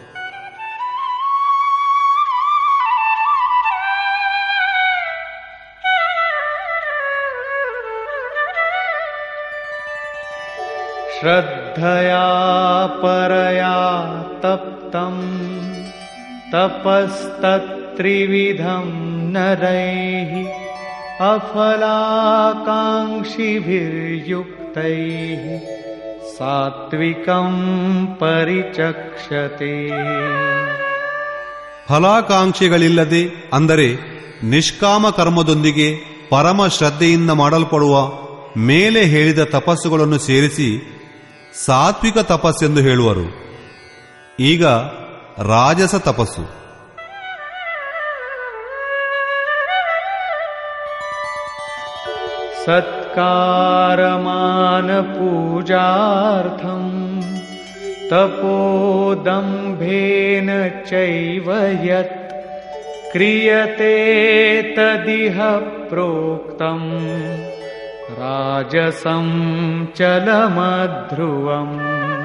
श्रद्धया परया तप्तम् तपस्तत्त्रिविधम् नरैः अफलाकाङ्क्षिभिर्युक्तैः सात्विकम् परिचक्षते ಫಲಾಕಾಂಕ್ಷೆಗಳಿಲ್ಲದೆ ಅಂದರೆ ನಿಷ್ಕಾಮ ಕರ್ಮದೊಂದಿಗೆ ಪರಮ ಶ್ರದ್ಧೆಯಿಂದ ಮಾಡಲ್ಪಡುವ ಮೇಲೆ ಹೇಳಿದ ತಪಸ್ಸುಗಳನ್ನು ಸೇರಿಸಿ ಸಾತ್ವಿಕ ತಪಸ್ಸೆಂದು ಹೇಳುವರು ಈಗ ರಾಜಸ ತಪಸ್ಸು सत्कारमानपूजार्थम् तपोदम्भेन चैव यत् क्रियते तदिह प्रोक्तम् राजसं चलमध्रुवम्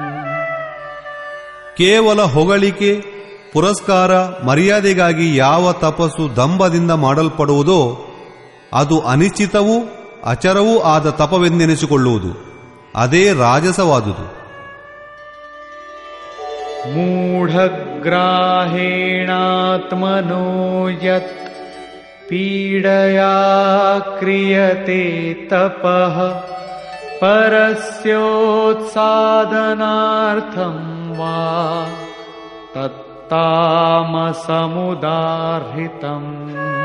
ಕೇವಲ ಹೊಗಳಿಕೆ ಪುರಸ್ಕಾರ ಮರ್ಯಾದೆಗಾಗಿ ಯಾವ ತಪಸ್ಸು ದಂಭದಿಂದ ಮಾಡಲ್ಪಡುವುದೋ ಅದು ಅನಿಶ್ಚಿತವೂ ಅಚರವೂ ಆದ ತಪವೆಂದೆನಿಸಿಕೊಳ್ಳುವುದು ಅದೇ ರಾಜಸವಾದುದು मूढग्राहेणात्मनो यत् पीडया क्रियते तपः परस्योत्सादनार्थं वा तत्तामसमुदाहृतम्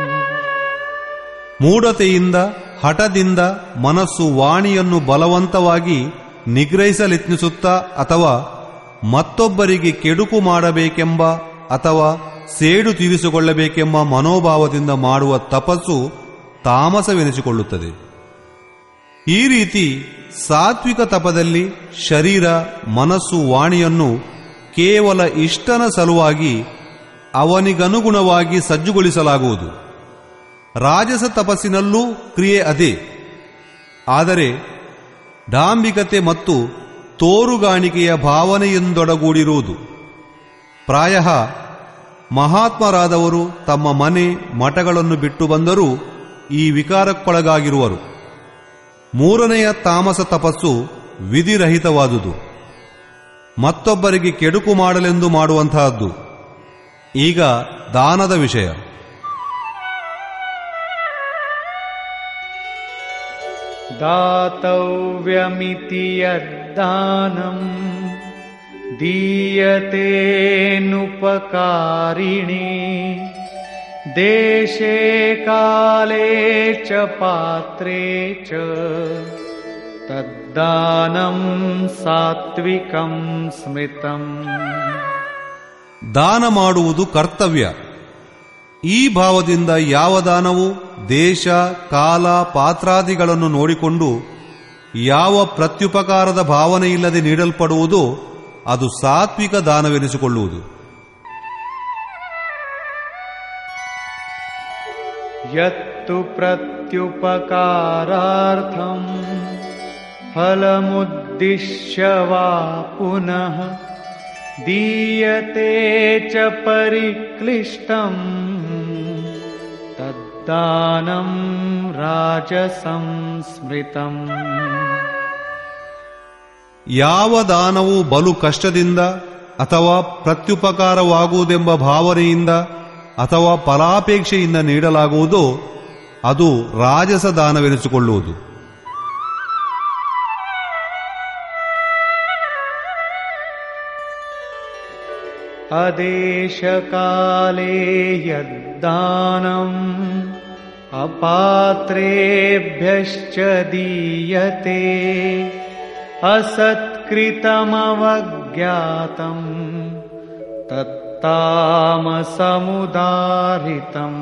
ಮೂಢತೆಯಿಂದ ಹಠದಿಂದ ಮನಸ್ಸು ವಾಣಿಯನ್ನು ಬಲವಂತವಾಗಿ ನಿಗ್ರಹಿಸಲೆತ್ನಿಸುತ್ತಾ ಅಥವಾ ಮತ್ತೊಬ್ಬರಿಗೆ ಕೆಡುಕು ಮಾಡಬೇಕೆಂಬ ಅಥವಾ ಸೇಡು ತೀರಿಸಿಕೊಳ್ಳಬೇಕೆಂಬ ಮನೋಭಾವದಿಂದ ಮಾಡುವ ತಪಸ್ಸು ತಾಮಸವೆನಿಸಿಕೊಳ್ಳುತ್ತದೆ ಈ ರೀತಿ ಸಾತ್ವಿಕ ತಪದಲ್ಲಿ ಶರೀರ ಮನಸ್ಸು ವಾಣಿಯನ್ನು ಕೇವಲ ಇಷ್ಟನ ಸಲುವಾಗಿ ಅವನಿಗನುಗುಣವಾಗಿ ಸಜ್ಜುಗೊಳಿಸಲಾಗುವುದು ರಾಜಸ ತಪಸ್ಸಿನಲ್ಲೂ ಕ್ರಿಯೆ ಅದೇ ಆದರೆ ಡಾಂಬಿಕತೆ ಮತ್ತು ತೋರುಗಾಣಿಕೆಯ ಭಾವನೆಯೊಂದೊಡಗೂಡಿರುವುದು ಪ್ರಾಯ ಮಹಾತ್ಮರಾದವರು ತಮ್ಮ ಮನೆ ಮಠಗಳನ್ನು ಬಿಟ್ಟು ಬಂದರೂ ಈ ವಿಕಾರಕ್ಕೊಳಗಾಗಿರುವರು ಮೂರನೆಯ ತಾಮಸ ತಪಸ್ಸು ವಿಧಿರಹಿತವಾದುದು ಮತ್ತೊಬ್ಬರಿಗೆ ಕೆಡುಕು ಮಾಡಲೆಂದು ಮಾಡುವಂತಹದ್ದು ಈಗ ದಾನದ ವಿಷಯ दातव्यमिति यद्दानम् दीयतेऽनुपकारिणे देशे काले च पात्रे च तद्दानं सात्विकं स्मृतम् ದಾನ ಮಾಡುವುದು ಕರ್ತವ್ಯ ಈ ಭಾವದಿಂದ ಯಾವ ದಾನವು ದೇಶ ಕಾಲ ಪಾತ್ರಾದಿಗಳನ್ನು ನೋಡಿಕೊಂಡು ಯಾವ ಪ್ರತ್ಯುಪಕಾರದ ಭಾವನೆಯಿಲ್ಲದೆ ನೀಡಲ್ಪಡುವುದೋ ಅದು ಸಾತ್ವಿಕ ದಾನವೆನಿಸಿಕೊಳ್ಳುವುದು यत्तु प्रत्युपकारार्थम् फलमुद्दिश्य वा पुनः दीयते च परिक्लिष्टम् तद्दानं राजसंस्मृतम् ಯಾವ ದಾನವು ಬಲು ಕಷ್ಟದಿಂದ ಅಥವಾ ಪ್ರತ್ಯುಪಕಾರವಾಗುವುದೆಂಬ ಭಾವನೆಯಿಂದ ಅಥವಾ ಫಲಾಪೇಕ್ಷೆಯಿಂದ ನೀಡಲಾಗುವುದೋ ಅದು ರಾಜಸ ದಾನವೆನಿಸಿಕೊಳ್ಳುವುದು अदेशकाले यद्दानम् अपात्रेभ्यश्च दीयते असत्कृतमवज्ञातम् तत्तामसमुदारितम्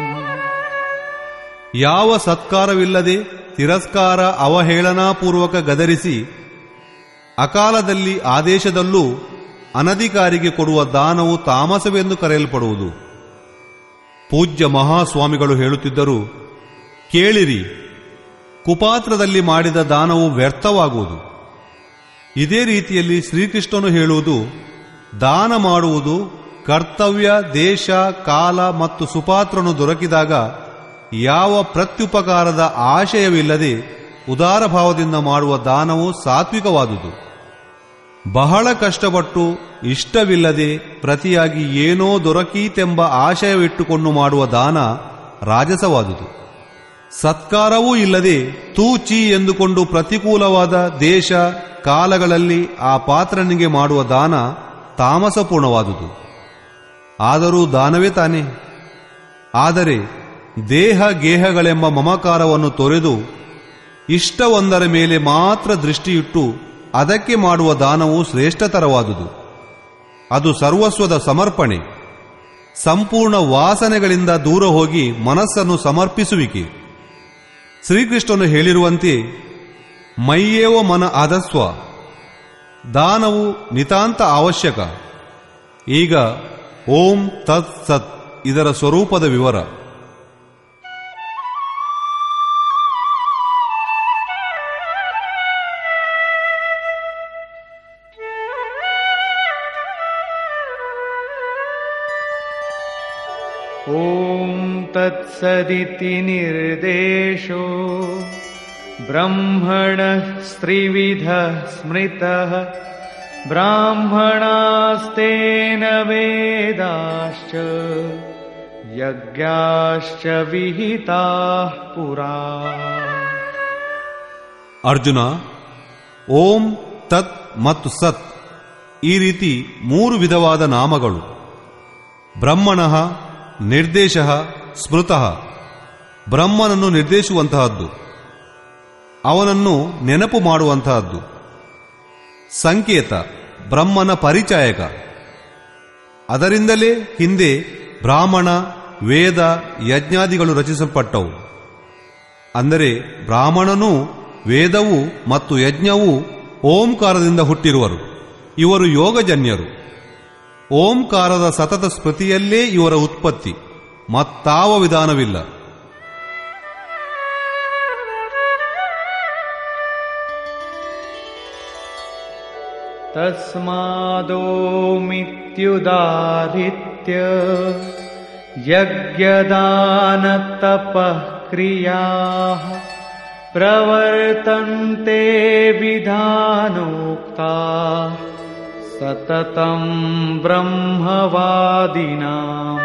ಯಾವ ಸತ್ಕಾರವಿಲ್ಲದೆ ತಿರಸ್ಕಾರ ಅವಹೇಳನಾಪೂರ್ವಕ ಗದರಿಸಿ ಅಕಾಲದಲ್ಲಿ ಆದೇಶದಲ್ಲೂ ಅನಧಿಕಾರಿಗೆ ಕೊಡುವ ದಾನವು ತಾಮಸವೆಂದು ಕರೆಯಲ್ಪಡುವುದು ಪೂಜ್ಯ ಮಹಾಸ್ವಾಮಿಗಳು ಹೇಳುತ್ತಿದ್ದರು ಕೇಳಿರಿ ಕುಪಾತ್ರದಲ್ಲಿ ಮಾಡಿದ ದಾನವು ವ್ಯರ್ಥವಾಗುವುದು ಇದೇ ರೀತಿಯಲ್ಲಿ ಶ್ರೀಕೃಷ್ಣನು ಹೇಳುವುದು ದಾನ ಮಾಡುವುದು ಕರ್ತವ್ಯ ದೇಶ ಕಾಲ ಮತ್ತು ಸುಪಾತ್ರನು ದೊರಕಿದಾಗ ಯಾವ ಪ್ರತ್ಯುಪಕಾರದ ಆಶಯವಿಲ್ಲದೆ ಉದಾರ ಭಾವದಿಂದ ಮಾಡುವ ದಾನವು ಸಾತ್ವಿಕವಾದುದು ಬಹಳ ಕಷ್ಟಪಟ್ಟು ಇಷ್ಟವಿಲ್ಲದೆ ಪ್ರತಿಯಾಗಿ ಏನೋ ದೊರಕೀತೆಂಬ ಆಶಯವಿಟ್ಟುಕೊಂಡು ಮಾಡುವ ದಾನ ರಾಜಸವಾದುದು ಸತ್ಕಾರವೂ ಇಲ್ಲದೆ ತೂಚಿ ಎಂದುಕೊಂಡು ಪ್ರತಿಕೂಲವಾದ ದೇಶ ಕಾಲಗಳಲ್ಲಿ ಆ ಪಾತ್ರನಿಗೆ ಮಾಡುವ ದಾನ ತಾಮಸಪೂರ್ಣವಾದುದು ಆದರೂ ದಾನವೇ ತಾನೆ ಆದರೆ ದೇಹ ಗೇಹಗಳೆಂಬ ಮಮಕಾರವನ್ನು ತೊರೆದು ಇಷ್ಟವೊಂದರ ಮೇಲೆ ಮಾತ್ರ ದೃಷ್ಟಿಯಿಟ್ಟು ಅದಕ್ಕೆ ಮಾಡುವ ದಾನವು ಶ್ರೇಷ್ಠತರವಾದುದು ಅದು ಸರ್ವಸ್ವದ ಸಮರ್ಪಣೆ ಸಂಪೂರ್ಣ ವಾಸನೆಗಳಿಂದ ದೂರ ಹೋಗಿ ಮನಸ್ಸನ್ನು ಸಮರ್ಪಿಸುವಿಕೆ ಶ್ರೀಕೃಷ್ಣನು ಹೇಳಿರುವಂತೆ ಮೈಯೇವ ಮನ ಆದಸ್ವ ದಾನವು ನಿತಾಂತ ಅವಶ್ಯಕ ಈಗ ಓಂ ತತ್ ಸತ್ ಇದರ ಸ್ವರೂಪದ ವಿವರ ॐ तत्सदिति निर्देशो ब्रह्मणः स्त्रिविधः स्मृतः ब्राह्मणास्तेन वेदाश्च यज्ञाश्च विहिताः पुरा ಅರ್ಜುನ ಓಂ ತತ್ ಮತ್ತು ಸತ್ ಈ ರೀತಿ ಮೂರು ವಿಧವಾದ ನಾಮಗಳು ಬ್ರಹ್ಮಣಃ ನಿರ್ದೇಶ ಸ್ಮೃತಃ ಬ್ರಹ್ಮನನ್ನು ನಿರ್ದೇಶಿಸುವಂತಹದ್ದು ಅವನನ್ನು ನೆನಪು ಮಾಡುವಂತಹದ್ದು ಸಂಕೇತ ಬ್ರಹ್ಮನ ಪರಿಚಾಯಕ ಅದರಿಂದಲೇ ಹಿಂದೆ ಬ್ರಾಹ್ಮಣ ವೇದ ಯಜ್ಞಾದಿಗಳು ರಚಿಸಲ್ಪಟ್ಟವು ಅಂದರೆ ಬ್ರಾಹ್ಮಣನೂ ವೇದವು ಮತ್ತು ಯಜ್ಞವು ಓಂಕಾರದಿಂದ ಹುಟ್ಟಿರುವರು ಇವರು ಯೋಗಜನ್ಯರು ಓಂಕಾರದ ಸತತ ಸ್ಮೃತಿಯಲ್ಲೇ ಇವರ ಉತ್ಪತ್ತಿ ಮತ್ತಾವ ವಿಧಾನವಿಲ್ಲ तस्मादोमित्युदाहृत्य आदित्य यज्ञदानतपः क्रियाः प्रवर्तन्ते विधानोक्ता सततं ब्रह्मवादिनाम्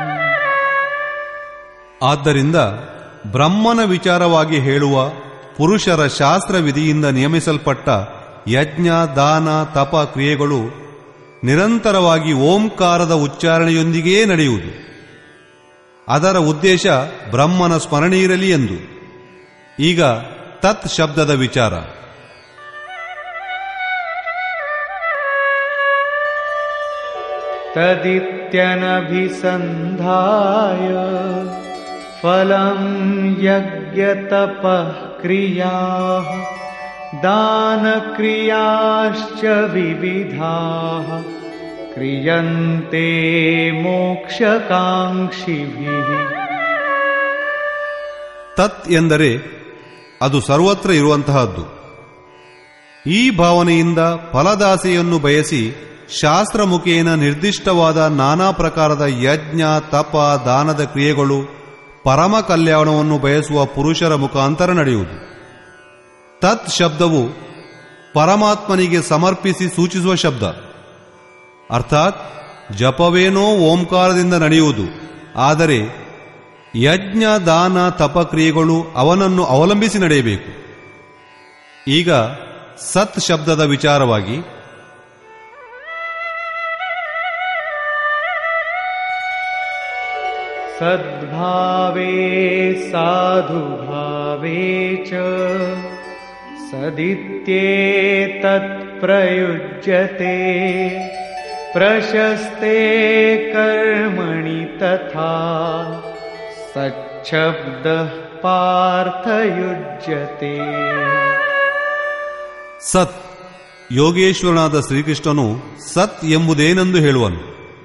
ಆದ್ದರಿಂದ ಬ್ರಹ್ಮನ ವಿಚಾರವಾಗಿ ಹೇಳುವ ಪುರುಷರ ಶಾಸ್ತ್ರ ವಿಧಿಯಿಂದ ನಿಯಮಿಸಲ್ಪಟ್ಟ ಯಜ್ಞ ದಾನ ತಪ ಕ್ರಿಯೆಗಳು ನಿರಂತರವಾಗಿ ಓಂಕಾರದ ಉಚ್ಚಾರಣೆಯೊಂದಿಗೇ ನಡೆಯುವುದು ಅದರ ಉದ್ದೇಶ ಬ್ರಹ್ಮನ ಸ್ಮರಣೆ ಇರಲಿ ಎಂದು ಈಗ ತತ್ ಶಬ್ದದ ವಿಚಾರ तदित्यनभिसन्धाय फलं यज्ञतपः क्रियाः दानक्रियाश्च विविधाः क्रियन्ते मोक्षकाङ्क्षिभिः ತತ್ ಎಂದರೆ ಅದು ಸರ್ವತ್ರ ಇರುವಂತಹದ್ದು ಈ ಭಾವನೆಯಿಂದ ಫಲದಾಸೆಯನ್ನು ಬಯಸಿ ಶಾಸ್ತ್ರ ಮುಖೇನ ನಿರ್ದಿಷ್ಟವಾದ ನಾನಾ ಪ್ರಕಾರದ ಯಜ್ಞ ತಪ ದಾನದ ಕ್ರಿಯೆಗಳು ಪರಮ ಕಲ್ಯಾಣವನ್ನು ಬಯಸುವ ಪುರುಷರ ಮುಖಾಂತರ ನಡೆಯುವುದು ತತ್ ಶಬ್ದವು ಪರಮಾತ್ಮನಿಗೆ ಸಮರ್ಪಿಸಿ ಸೂಚಿಸುವ ಶಬ್ದ ಅರ್ಥಾತ್ ಜಪವೇನೋ ಓಂಕಾರದಿಂದ ನಡೆಯುವುದು ಆದರೆ ಯಜ್ಞ ದಾನ ತಪಕ್ರಿಯೆಗಳು ಅವನನ್ನು ಅವಲಂಬಿಸಿ ನಡೆಯಬೇಕು ಈಗ ಸತ್ ಶಬ್ದದ ವಿಚಾರವಾಗಿ सद्भावे साधुभावे च सदित्येतत्प्रयुज्यते प्रशस्ते कर्मणि तथा सच्छब्दः पार्थयुज्यते ಸತ್ ಯೋಗೇಶ್ವರನಾದ ಶ್ರೀಕೃಷ್ಣನು ಸತ್ ಎಂಬುದೇನೆಂದು ಹೇಳುವನು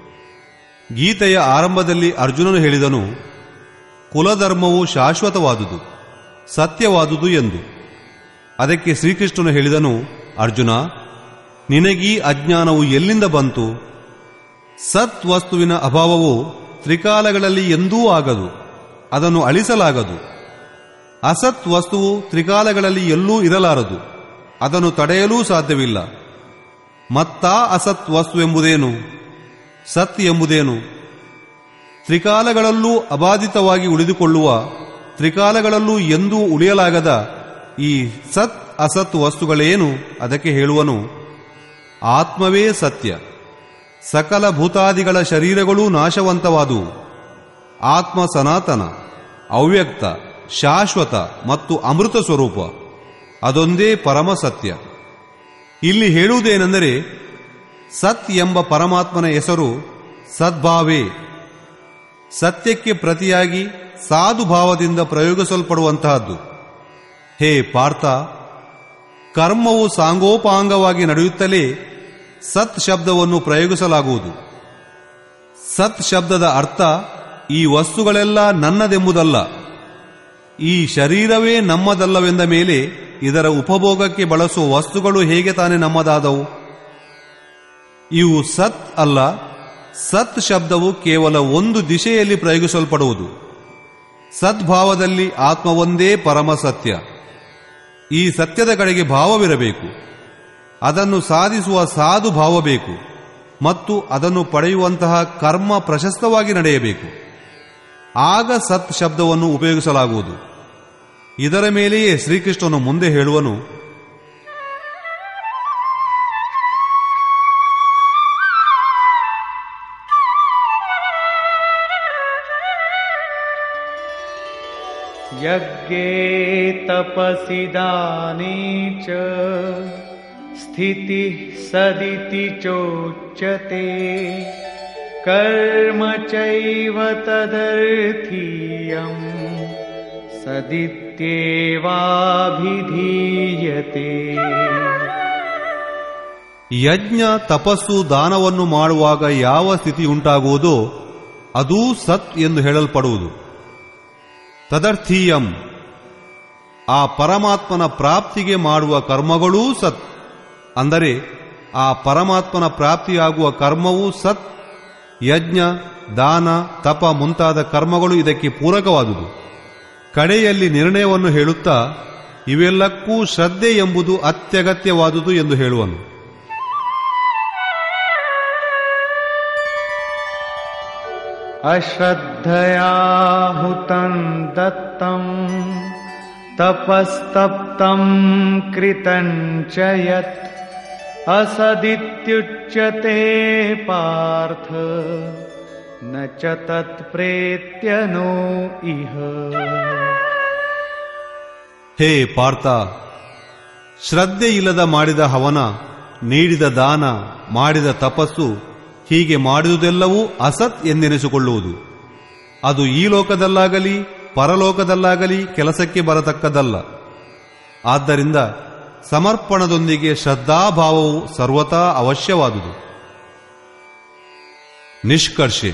ಗೀತೆಯ ಆರಂಭದಲ್ಲಿ ಅರ್ಜುನನು ಹೇಳಿದನು ಕುಲಧರ್ಮವು ಶಾಶ್ವತವಾದುದು ಸತ್ಯವಾದುದು ಎಂದು ಅದಕ್ಕೆ ಶ್ರೀಕೃಷ್ಣನು ಹೇಳಿದನು ಅರ್ಜುನ ನಿನಗೀ ಅಜ್ಞಾನವು ಎಲ್ಲಿಂದ ಬಂತು ಸತ್ ವಸ್ತುವಿನ ಅಭಾವವು ತ್ರಿಕಾಲಗಳಲ್ಲಿ ಎಂದೂ ಆಗದು ಅದನ್ನು ಅಳಿಸಲಾಗದು ಅಸತ್ ವಸ್ತುವು ತ್ರಿಕಾಲಗಳಲ್ಲಿ ಎಲ್ಲೂ ಇರಲಾರದು ಅದನ್ನು ತಡೆಯಲೂ ಸಾಧ್ಯವಿಲ್ಲ ಮತ್ತಾ ಅಸತ್ ವಸ್ತು ಎಂಬುದೇನು ಸತ್ ಎಂಬುದೇನು ತ್ರಿಕಾಲಗಳಲ್ಲೂ ಅಬಾಧಿತವಾಗಿ ಉಳಿದುಕೊಳ್ಳುವ ತ್ರಿಕಾಲಗಳಲ್ಲೂ ಎಂದೂ ಉಳಿಯಲಾಗದ ಈ ಸತ್ ಅಸತ್ ವಸ್ತುಗಳೇನು ಅದಕ್ಕೆ ಹೇಳುವನು ಆತ್ಮವೇ ಸತ್ಯ ಸಕಲ ಭೂತಾದಿಗಳ ಶರೀರಗಳೂ ನಾಶವಂತವಾದುವು ಆತ್ಮ ಸನಾತನ ಅವ್ಯಕ್ತ ಶಾಶ್ವತ ಮತ್ತು ಅಮೃತ ಸ್ವರೂಪ ಅದೊಂದೇ ಪರಮ ಸತ್ಯ ಇಲ್ಲಿ ಹೇಳುವುದೇನೆಂದರೆ ಸತ್ ಎಂಬ ಪರಮಾತ್ಮನ ಹೆಸರು ಸದ್ಭಾವೇ ಸತ್ಯಕ್ಕೆ ಪ್ರತಿಯಾಗಿ ಸಾಧುಭಾವದಿಂದ ಪ್ರಯೋಗಿಸಲ್ಪಡುವಂತಹದ್ದು ಹೇ ಪಾರ್ಥ ಕರ್ಮವು ಸಾಂಗೋಪಾಂಗವಾಗಿ ನಡೆಯುತ್ತಲೇ ಸತ್ ಶಬ್ದವನ್ನು ಪ್ರಯೋಗಿಸಲಾಗುವುದು ಸತ್ ಶಬ್ದದ ಅರ್ಥ ಈ ವಸ್ತುಗಳೆಲ್ಲ ನನ್ನದೆಂಬುದಲ್ಲ ಈ ಶರೀರವೇ ನಮ್ಮದಲ್ಲವೆಂದ ಮೇಲೆ ಇದರ ಉಪಭೋಗಕ್ಕೆ ಬಳಸುವ ವಸ್ತುಗಳು ಹೇಗೆ ತಾನೇ ನಮ್ಮದಾದವು ಇವು ಸತ್ ಅಲ್ಲ ಸತ್ ಶಬ್ದವು ಕೇವಲ ಒಂದು ದಿಶೆಯಲ್ಲಿ ಪ್ರಯೋಗಿಸಲ್ಪಡುವುದು ಸದ್ಭಾವದಲ್ಲಿ ಆತ್ಮ ಒಂದೇ ಪರಮ ಸತ್ಯ ಈ ಸತ್ಯದ ಕಡೆಗೆ ಭಾವವಿರಬೇಕು ಅದನ್ನು ಸಾಧಿಸುವ ಸಾಧು ಭಾವ ಬೇಕು ಮತ್ತು ಅದನ್ನು ಪಡೆಯುವಂತಹ ಕರ್ಮ ಪ್ರಶಸ್ತವಾಗಿ ನಡೆಯಬೇಕು ಆಗ ಸತ್ ಶಬ್ದವನ್ನು ಉಪಯೋಗಿಸಲಾಗುವುದು ಇದರ ಮೇಲೆಯೇ ಶ್ರೀಕೃಷ್ಣನು ಮುಂದೆ ಹೇಳುವನು यज्ञे तपसि दाने च स्थितिः सदिति चोच्यते कर्म चैव तदर्थीयम् सदित्येवाभिधीयते ಯಜ್ಞ ತಪಸ್ಸು ದಾನವನ್ನು ಮಾಡುವಾಗ ಯಾವ ಸ್ಥಿತಿ ಉಂಟಾಗುವುದೋ ಅದೂ ಸತ್ ಎಂದು ಹೇಳಲ್ಪಡುವುದು ತದರ್ಥೀಯಂ ಆ ಪರಮಾತ್ಮನ ಪ್ರಾಪ್ತಿಗೆ ಮಾಡುವ ಕರ್ಮಗಳೂ ಸತ್ ಅಂದರೆ ಆ ಪರಮಾತ್ಮನ ಪ್ರಾಪ್ತಿಯಾಗುವ ಕರ್ಮವೂ ಸತ್ ಯಜ್ಞ ದಾನ ತಪ ಮುಂತಾದ ಕರ್ಮಗಳು ಇದಕ್ಕೆ ಪೂರಕವಾದುದು ಕಡೆಯಲ್ಲಿ ನಿರ್ಣಯವನ್ನು ಹೇಳುತ್ತಾ ಇವೆಲ್ಲಕ್ಕೂ ಶ್ರದ್ಧೆ ಎಂಬುದು ಅತ್ಯಗತ್ಯವಾದುದು ಎಂದು ಹೇಳುವನು अश्रद्धया हुतम् दत्तम् तपस्तप्तम् कृतम् च यत् असदित्युच्यते पार्थ न च तत्प्रेत्य नो इह ಹೇ ಪಾರ್ಥ ಶ್ರದ್ಧೆ ಇಲ್ಲದ ಮಾಡಿದ ಹವನ ನೀಡಿದ ದಾನ ಮಾಡಿದ ತಪಸ್ಸು ಹೀಗೆ ಮಾಡಿದುದೆಲ್ಲವೂ ಅಸತ್ ಎಂದೆನಿಸಿಕೊಳ್ಳುವುದು ಅದು ಈ ಲೋಕದಲ್ಲಾಗಲಿ ಪರಲೋಕದಲ್ಲಾಗಲಿ ಕೆಲಸಕ್ಕೆ ಬರತಕ್ಕದ್ದಲ್ಲ ಆದ್ದರಿಂದ ಸಮರ್ಪಣದೊಂದಿಗೆ ಶ್ರದ್ಧಾಭಾವವು ಸರ್ವತಾ ಅವಶ್ಯವಾದುದು ನಿಷ್ಕರ್ಷೆ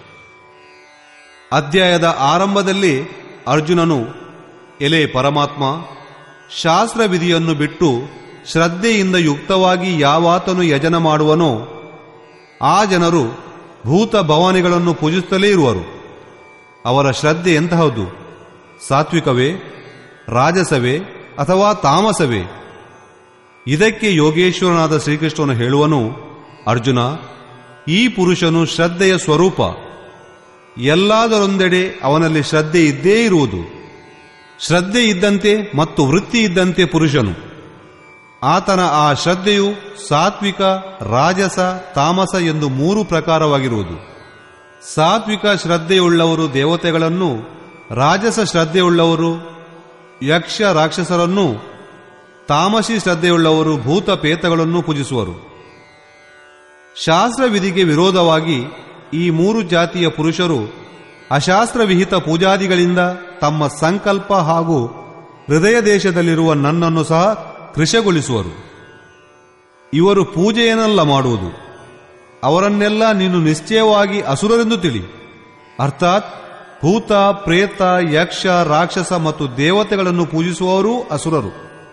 ಅಧ್ಯಾಯದ ಆರಂಭದಲ್ಲಿ ಅರ್ಜುನನು ಎಲೆ ಪರಮಾತ್ಮ ಶಾಸ್ತ್ರವಿಧಿಯನ್ನು ಬಿಟ್ಟು ಶ್ರದ್ಧೆಯಿಂದ ಯುಕ್ತವಾಗಿ ಯಾವಾತನು ಯಜನ ಮಾಡುವನೋ ಆ ಜನರು ಭೂತ ಭವಾನಿಗಳನ್ನು ಪೂಜಿಸುತ್ತಲೇ ಇರುವರು ಅವರ ಶ್ರದ್ಧೆ ಎಂತಹದ್ದು ಸಾತ್ವಿಕವೇ ರಾಜಸವೇ ಅಥವಾ ತಾಮಸವೇ ಇದಕ್ಕೆ ಯೋಗೇಶ್ವರನಾದ ಶ್ರೀಕೃಷ್ಣನು ಹೇಳುವನು ಅರ್ಜುನ ಈ ಪುರುಷನು ಶ್ರದ್ಧೆಯ ಸ್ವರೂಪ ಎಲ್ಲದರೊಂದೆಡೆ ಅವನಲ್ಲಿ ಶ್ರದ್ಧೆ ಇದ್ದೇ ಇರುವುದು ಶ್ರದ್ಧೆ ಇದ್ದಂತೆ ಮತ್ತು ವೃತ್ತಿ ಇದ್ದಂತೆ ಪುರುಷನು ಆತನ ಆ ಶ್ರದ್ಧೆಯು ಸಾತ್ವಿಕ ರಾಜಸ ತಾಮಸ ಎಂದು ಮೂರು ಪ್ರಕಾರವಾಗಿರುವುದು ಸಾತ್ವಿಕ ಶ್ರದ್ಧೆಯುಳ್ಳವರು ದೇವತೆಗಳನ್ನು ರಾಜಸ ಶ್ರದ್ಧೆಯುಳ್ಳವರು ಯಕ್ಷ ರಾಕ್ಷಸರನ್ನು ತಾಮಸಿ ಶ್ರದ್ಧೆಯುಳ್ಳವರು ಭೂತ ಪೇತಗಳನ್ನು ಪೂಜಿಸುವರು ಶಾಸ್ತ್ರವಿಧಿಗೆ ವಿರೋಧವಾಗಿ ಈ ಮೂರು ಜಾತಿಯ ಪುರುಷರು ಅಶಾಸ್ತ್ರವಿಹಿತ ಪೂಜಾದಿಗಳಿಂದ ತಮ್ಮ ಸಂಕಲ್ಪ ಹಾಗೂ ಹೃದಯ ದೇಶದಲ್ಲಿರುವ ನನ್ನನ್ನು ಸಹ ಕೃಶಗೊಳಿಸುವರು ಇವರು ಪೂಜೆಯನ್ನೆಲ್ಲ ಮಾಡುವುದು ಅವರನ್ನೆಲ್ಲ ನೀನು ನಿಶ್ಚಯವಾಗಿ ಅಸುರರೆಂದು ತಿಳಿ ಅರ್ಥಾತ್ ಭೂತ ಪ್ರೇತ ಯಕ್ಷ ರಾಕ್ಷಸ ಮತ್ತು ದೇವತೆಗಳನ್ನು ಪೂಜಿಸುವವರೂ ಅಸುರರು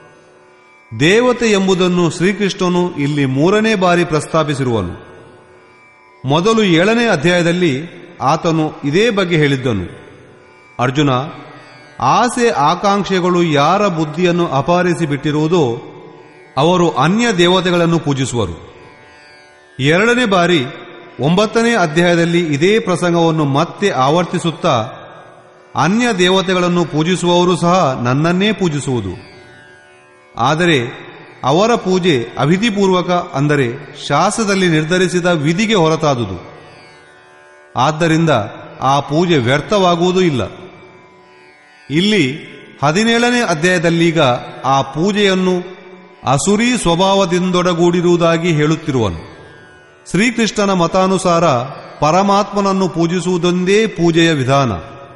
ದೇವತೆ ಎಂಬುದನ್ನು ಶ್ರೀಕೃಷ್ಣನು ಇಲ್ಲಿ ಮೂರನೇ ಬಾರಿ ಪ್ರಸ್ತಾಪಿಸಿರುವನು ಮೊದಲು ಏಳನೇ ಅಧ್ಯಾಯದಲ್ಲಿ ಆತನು ಇದೇ ಬಗ್ಗೆ ಹೇಳಿದ್ದನು ಅರ್ಜುನ ಆಸೆ ಆಕಾಂಕ್ಷೆಗಳು ಯಾರ ಬುದ್ಧಿಯನ್ನು ಅಪಹರಿಸಿ ಬಿಟ್ಟಿರುವುದೋ ಅವರು ಅನ್ಯ ದೇವತೆಗಳನ್ನು ಪೂಜಿಸುವರು ಎರಡನೇ ಬಾರಿ ಒಂಬತ್ತನೇ ಅಧ್ಯಾಯದಲ್ಲಿ ಇದೇ ಪ್ರಸಂಗವನ್ನು ಮತ್ತೆ ಆವರ್ತಿಸುತ್ತಾ ಅನ್ಯ ದೇವತೆಗಳನ್ನು ಪೂಜಿಸುವವರು ಸಹ ನನ್ನನ್ನೇ ಪೂಜಿಸುವುದು ಆದರೆ ಅವರ ಪೂಜೆ ಅವಿಧಿಪೂರ್ವಕ ಅಂದರೆ ಶಾಸ್ತ್ರದಲ್ಲಿ ನಿರ್ಧರಿಸಿದ ವಿಧಿಗೆ ಹೊರತಾದುದು ಆದ್ದರಿಂದ ಆ ಪೂಜೆ ವ್ಯರ್ಥವಾಗುವುದೂ ಇಲ್ಲ ಇಲ್ಲಿ ಹದಿನೇಳನೇ ಅಧ್ಯಾಯದಲ್ಲೀಗ ಆ ಪೂಜೆಯನ್ನು ಅಸುರಿ ಸ್ವಭಾವದಿಂದೊಡಗೂಡಿರುವುದಾಗಿ ಹೇಳುತ್ತಿರುವನು ಶ್ರೀಕೃಷ್ಣನ ಮತಾನುಸಾರ ಪರಮಾತ್ಮನನ್ನು ಪೂಜಿಸುವುದೊಂದೇ ಪೂಜೆಯ ವಿಧಾನ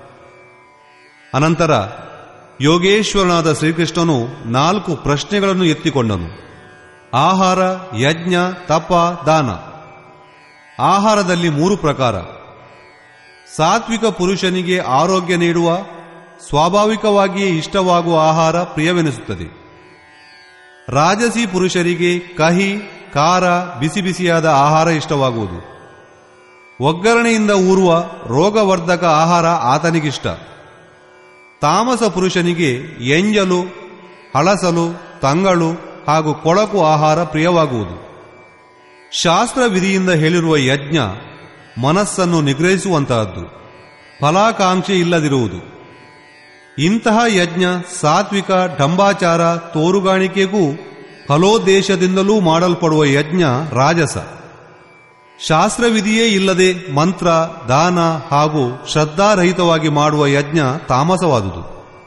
ಅನಂತರ ಯೋಗೇಶ್ವರನಾದ ಶ್ರೀಕೃಷ್ಣನು ನಾಲ್ಕು ಪ್ರಶ್ನೆಗಳನ್ನು ಎತ್ತಿಕೊಂಡನು ಆಹಾರ ಯಜ್ಞ ತಪ ದಾನ ಆಹಾರದಲ್ಲಿ ಮೂರು ಪ್ರಕಾರ ಸಾತ್ವಿಕ ಪುರುಷನಿಗೆ ಆರೋಗ್ಯ ನೀಡುವ ಸ್ವಾಭಾವಿಕವಾಗಿಯೇ ಇಷ್ಟವಾಗುವ ಆಹಾರ ಪ್ರಿಯವೆನಿಸುತ್ತದೆ ರಾಜಸಿ ಪುರುಷರಿಗೆ ಕಹಿ ಖಾರ ಬಿಸಿ ಬಿಸಿಯಾದ ಆಹಾರ ಇಷ್ಟವಾಗುವುದು ಒಗ್ಗರಣೆಯಿಂದ ಊರುವ ರೋಗವರ್ಧಕ ಆಹಾರ ಆತನಿಗಿಷ್ಟ ತಾಮಸ ಪುರುಷನಿಗೆ ಎಂಜಲು ಹಳಸಲು ತಂಗಳು ಹಾಗೂ ಕೊಳಕು ಆಹಾರ ಪ್ರಿಯವಾಗುವುದು ಶಾಸ್ತ್ರ ವಿಧಿಯಿಂದ ಹೇಳಿರುವ ಯಜ್ಞ ಮನಸ್ಸನ್ನು ನಿಗ್ರಹಿಸುವಂತಹದ್ದು ಫಲಾಕಾಂಕ್ಷೆ ಇಲ್ಲದಿರುವುದು ಇಂತಹ ಯಜ್ಞ ಸಾತ್ವಿಕ ಡಂಬಾಚಾರ ತೋರುಗಾಣಿಕೆಗೂ ಫಲೋದ್ದೇಶದಿಂದಲೂ ಮಾಡಲ್ಪಡುವ ಯಜ್ಞ ರಾಜಸ ಶಾಸ್ತ್ರವಿಧಿಯೇ ಇಲ್ಲದೆ ಮಂತ್ರ ದಾನ ಹಾಗೂ ಶ್ರದ್ಧಾರಹಿತವಾಗಿ ಮಾಡುವ ಯಜ್ಞ ತಾಮಸವಾದುದು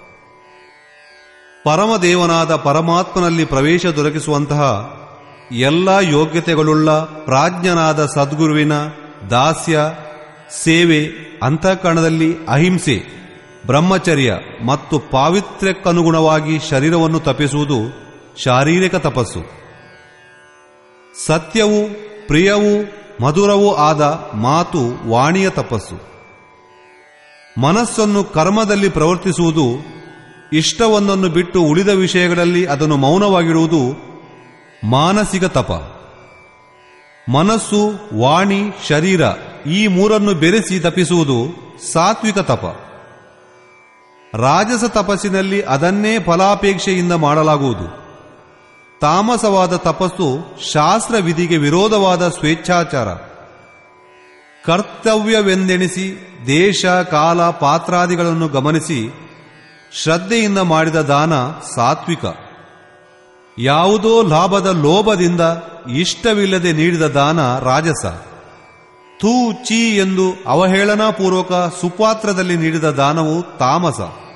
ಪರಮದೇವನಾದ ಪರಮಾತ್ಮನಲ್ಲಿ ಪ್ರವೇಶ ದೊರಕಿಸುವಂತಹ ಎಲ್ಲ ಯೋಗ್ಯತೆಗಳುಳ್ಳ ಪ್ರಾಜ್ಞನಾದ ಸದ್ಗುರುವಿನ ದಾಸ್ಯ ಸೇವೆ ಅಂತಃಕರಣದಲ್ಲಿ ಅಹಿಂಸೆ ಬ್ರಹ್ಮಚರ್ಯ ಮತ್ತು ಪಾವಿತ್ರ್ಯಕ್ಕನುಗುಣವಾಗಿ ಶರೀರವನ್ನು ತಪ್ಪಿಸುವುದು ಶಾರೀರಿಕ ತಪಸ್ಸು ಸತ್ಯವೂ ಪ್ರಿಯವೂ ಮಧುರವೂ ಆದ ಮಾತು ವಾಣಿಯ ತಪಸ್ಸು ಮನಸ್ಸನ್ನು ಕರ್ಮದಲ್ಲಿ ಪ್ರವರ್ತಿಸುವುದು ಇಷ್ಟವೊಂದನ್ನು ಬಿಟ್ಟು ಉಳಿದ ವಿಷಯಗಳಲ್ಲಿ ಅದನ್ನು ಮೌನವಾಗಿಡುವುದು ಮಾನಸಿಕ ತಪ ಮನಸ್ಸು ವಾಣಿ ಶರೀರ ಈ ಮೂರನ್ನು ಬೆರೆಸಿ ತಪಿಸುವುದು ಸಾತ್ವಿಕ ತಪ ರಾಜಸ ತಪಸ್ಸಿನಲ್ಲಿ ಅದನ್ನೇ ಫಲಾಪೇಕ್ಷೆಯಿಂದ ಮಾಡಲಾಗುವುದು ತಾಮಸವಾದ ತಪಸ್ಸು ಶಾಸ್ತ್ರ ವಿಧಿಗೆ ವಿರೋಧವಾದ ಸ್ವೇಚ್ಛಾಚಾರ ಕರ್ತವ್ಯವೆಂದೆಣಿಸಿ ದೇಶ ಕಾಲ ಪಾತ್ರಾದಿಗಳನ್ನು ಗಮನಿಸಿ ಶ್ರದ್ಧೆಯಿಂದ ಮಾಡಿದ ದಾನ ಸಾತ್ವಿಕ ಯಾವುದೋ ಲಾಭದ ಲೋಭದಿಂದ ಇಷ್ಟವಿಲ್ಲದೆ ನೀಡಿದ ದಾನ ರಾಜಸ ಥೂ ಚೀ ಎಂದು ಅವಹೇಳನಾಪೂರ್ವಕ ಸುಪಾತ್ರದಲ್ಲಿ ನೀಡಿದ ದಾನವು ತಾಮಸ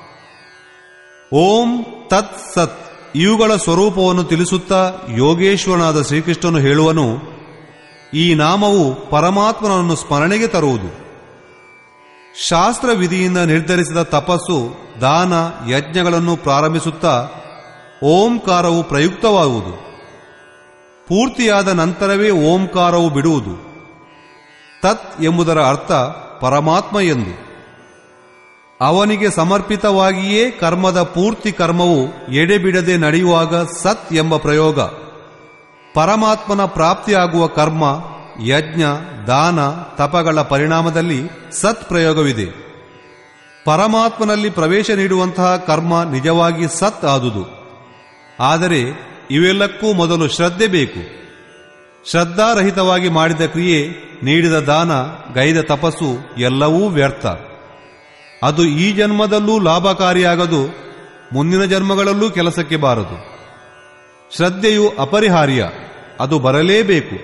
ಓಂ ತತ್ ಸತ್ ಇವುಗಳ ಸ್ವರೂಪವನ್ನು ತಿಳಿಸುತ್ತಾ ಯೋಗೇಶ್ವರನಾದ ಶ್ರೀಕೃಷ್ಣನು ಹೇಳುವನು ಈ ನಾಮವು ಪರಮಾತ್ಮನನ್ನು ಸ್ಮರಣೆಗೆ ತರುವುದು ಶಾಸ್ತ್ರ ವಿಧಿಯಿಂದ ನಿರ್ಧರಿಸಿದ ತಪಸ್ಸು ದಾನ ಯಜ್ಞಗಳನ್ನು ಪ್ರಾರಂಭಿಸುತ್ತಾ ಓಂಕಾರವು ಪ್ರಯುಕ್ತವಾಗುವುದು ಪೂರ್ತಿಯಾದ ನಂತರವೇ ಓಂಕಾರವು ಬಿಡುವುದು ತತ್ ಎಂಬುದರ ಅರ್ಥ ಪರಮಾತ್ಮ ಎಂದು ಅವನಿಗೆ ಸಮರ್ಪಿತವಾಗಿಯೇ ಕರ್ಮದ ಪೂರ್ತಿ ಕರ್ಮವು ಎಡೆಬಿಡದೆ ನಡೆಯುವಾಗ ಸತ್ ಎಂಬ ಪ್ರಯೋಗ ಪರಮಾತ್ಮನ ಪ್ರಾಪ್ತಿಯಾಗುವ ಕರ್ಮ ಯಜ್ಞ ದಾನ ತಪಗಳ ಪರಿಣಾಮದಲ್ಲಿ ಸತ್ ಪ್ರಯೋಗವಿದೆ ಪರಮಾತ್ಮನಲ್ಲಿ ಪ್ರವೇಶ ನೀಡುವಂತಹ ಕರ್ಮ ನಿಜವಾಗಿ ಸತ್ ಆದುದು ಆದರೆ ಇವೆಲ್ಲಕ್ಕೂ ಮೊದಲು ಶ್ರದ್ಧೆ ಬೇಕು ಶ್ರದ್ಧಾರಹಿತವಾಗಿ ಮಾಡಿದ ಕ್ರಿಯೆ ನೀಡಿದ ದಾನ ಗೈದ ತಪಸ್ಸು ಎಲ್ಲವೂ ವ್ಯರ್ಥ ಅದು ಈ ಜನ್ಮದಲ್ಲೂ ಲಾಭಕಾರಿಯಾಗದು ಮುಂದಿನ ಜನ್ಮಗಳಲ್ಲೂ ಕೆಲಸಕ್ಕೆ ಬಾರದು ಶ್ರದ್ಧೆಯು ಅಪರಿಹಾರ್ಯ ಅದು ಬರಲೇಬೇಕು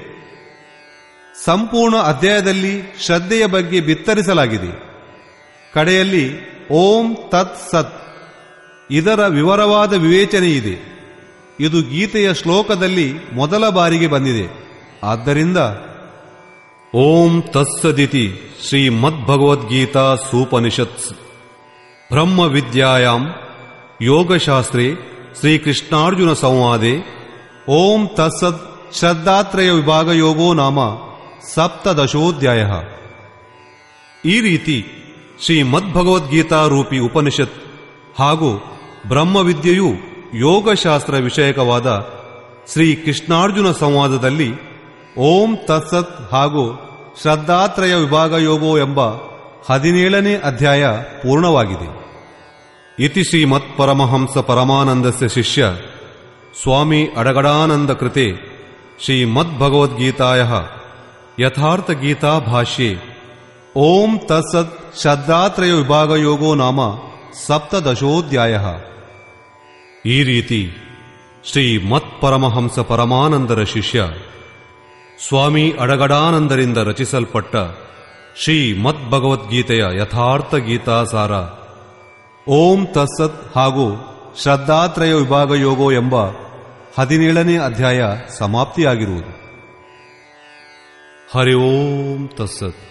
ಸಂಪೂರ್ಣ ಅಧ್ಯಾಯದಲ್ಲಿ ಶ್ರದ್ಧೆಯ ಬಗ್ಗೆ ಬಿತ್ತರಿಸಲಾಗಿದೆ ಕಡೆಯಲ್ಲಿ ಓಂ ತತ್ ಸತ್ ಇದರ ವಿವರವಾದ ವಿವೇಚನೆ ಇದೆ ಇದು ಗೀತೆಯ ಶ್ಲೋಕದಲ್ಲಿ ಮೊದಲ ಬಾರಿಗೆ ಬಂದಿದೆ ಆದ್ದರಿಂದ ಓಂ ತತ್ಸದಿತಿ ಶ್ರೀಮದ್ಭಗವದ್ಗೀತಾ ಸೂಪನಿಷತ್ಸ್ ಬ್ರಹ್ಮ ವಿದ್ಯಾಯಾಂ ಯೋಗಶಾಸ್ತ್ರೇ ಶ್ರೀಕೃಷ್ಣಾರ್ಜುನ ಸಂವಾದೆ ಓಂ ತತ್ಸದ್ ಶ್ರದ್ಧಾತ್ರಯ ವಿಭಾಗ ಯೋಗೋ ನಾಮ ಸಪ್ತದಶೋಧ್ಯಾಯ ಈ ರೀತಿ ಶ್ರೀಮದ್ಭಗವದ್ಗೀತಾ ರೂಪಿ ಉಪನಿಷತ್ ಹಾಗೂ ಬ್ರಹ್ಮವಿದ್ಯೆಯು ಯೋಗಶಾಸ್ತ್ರ ವಿಷಯಕವಾದ ಶ್ರೀ ಕೃಷ್ಣಾರ್ಜುನ ಸಂವಾದದಲ್ಲಿ ಓಂ ತತ್ಸತ್ ಹಾಗೂ ಶ್ರದ್ಧಾತ್ರಯ ವಿಭಾಗ ಯೋಗೋ ಎಂಬ ಹದಿನೇಳನೇ ಅಧ್ಯಾಯ ಪೂರ್ಣವಾಗಿದೆ ಇತಿ ಶ್ರೀಮತ್ ಪರಮಹಂಸ ಪರಮಾನಂದಸ್ಯ ಶಿಷ್ಯ ಸ್ವಾಮಿ ಅಡಗಡಾನಂದ ಕೃತೆ ಶ್ರೀಮದ್ಭಗವದ್ಗೀತಾಯ ಯಥಾರ್ಥ ಗೀತಾ ಭಾಷ್ಯೆ ಓಂ ತತ್ಸತ್ ಶ್ರದ್ಧಾತ್ರಯ ವಿಭಾಗ ಯೋಗೋ ನಾಮ ಸಪ್ತದಶೋಧ್ಯಾಯ ಈ ರೀತಿ ಶ್ರೀ ಮತ್ ಪರಮಹಂಸ ಪರಮಾನಂದರ ಶಿಷ್ಯ ಸ್ವಾಮಿ ಅಡಗಡಾನಂದರಿಂದ ರಚಿಸಲ್ಪಟ್ಟ ಶ್ರೀ ಮದ್ ಭಗವದ್ಗೀತೆಯ ಯಥಾರ್ಥ ಗೀತಾಸಾರ ಓಂ ತತ್ಸತ್ ಹಾಗೂ ಶ್ರದ್ಧಾತ್ರಯ ವಿಭಾಗ ಯೋಗೋ ಎಂಬ ಹದಿನೇಳನೇ ಅಧ್ಯಾಯ ಸಮಾಪ್ತಿಯಾಗಿರುವುದು ಹರಿ ಓಂ ತತ್ಸತ್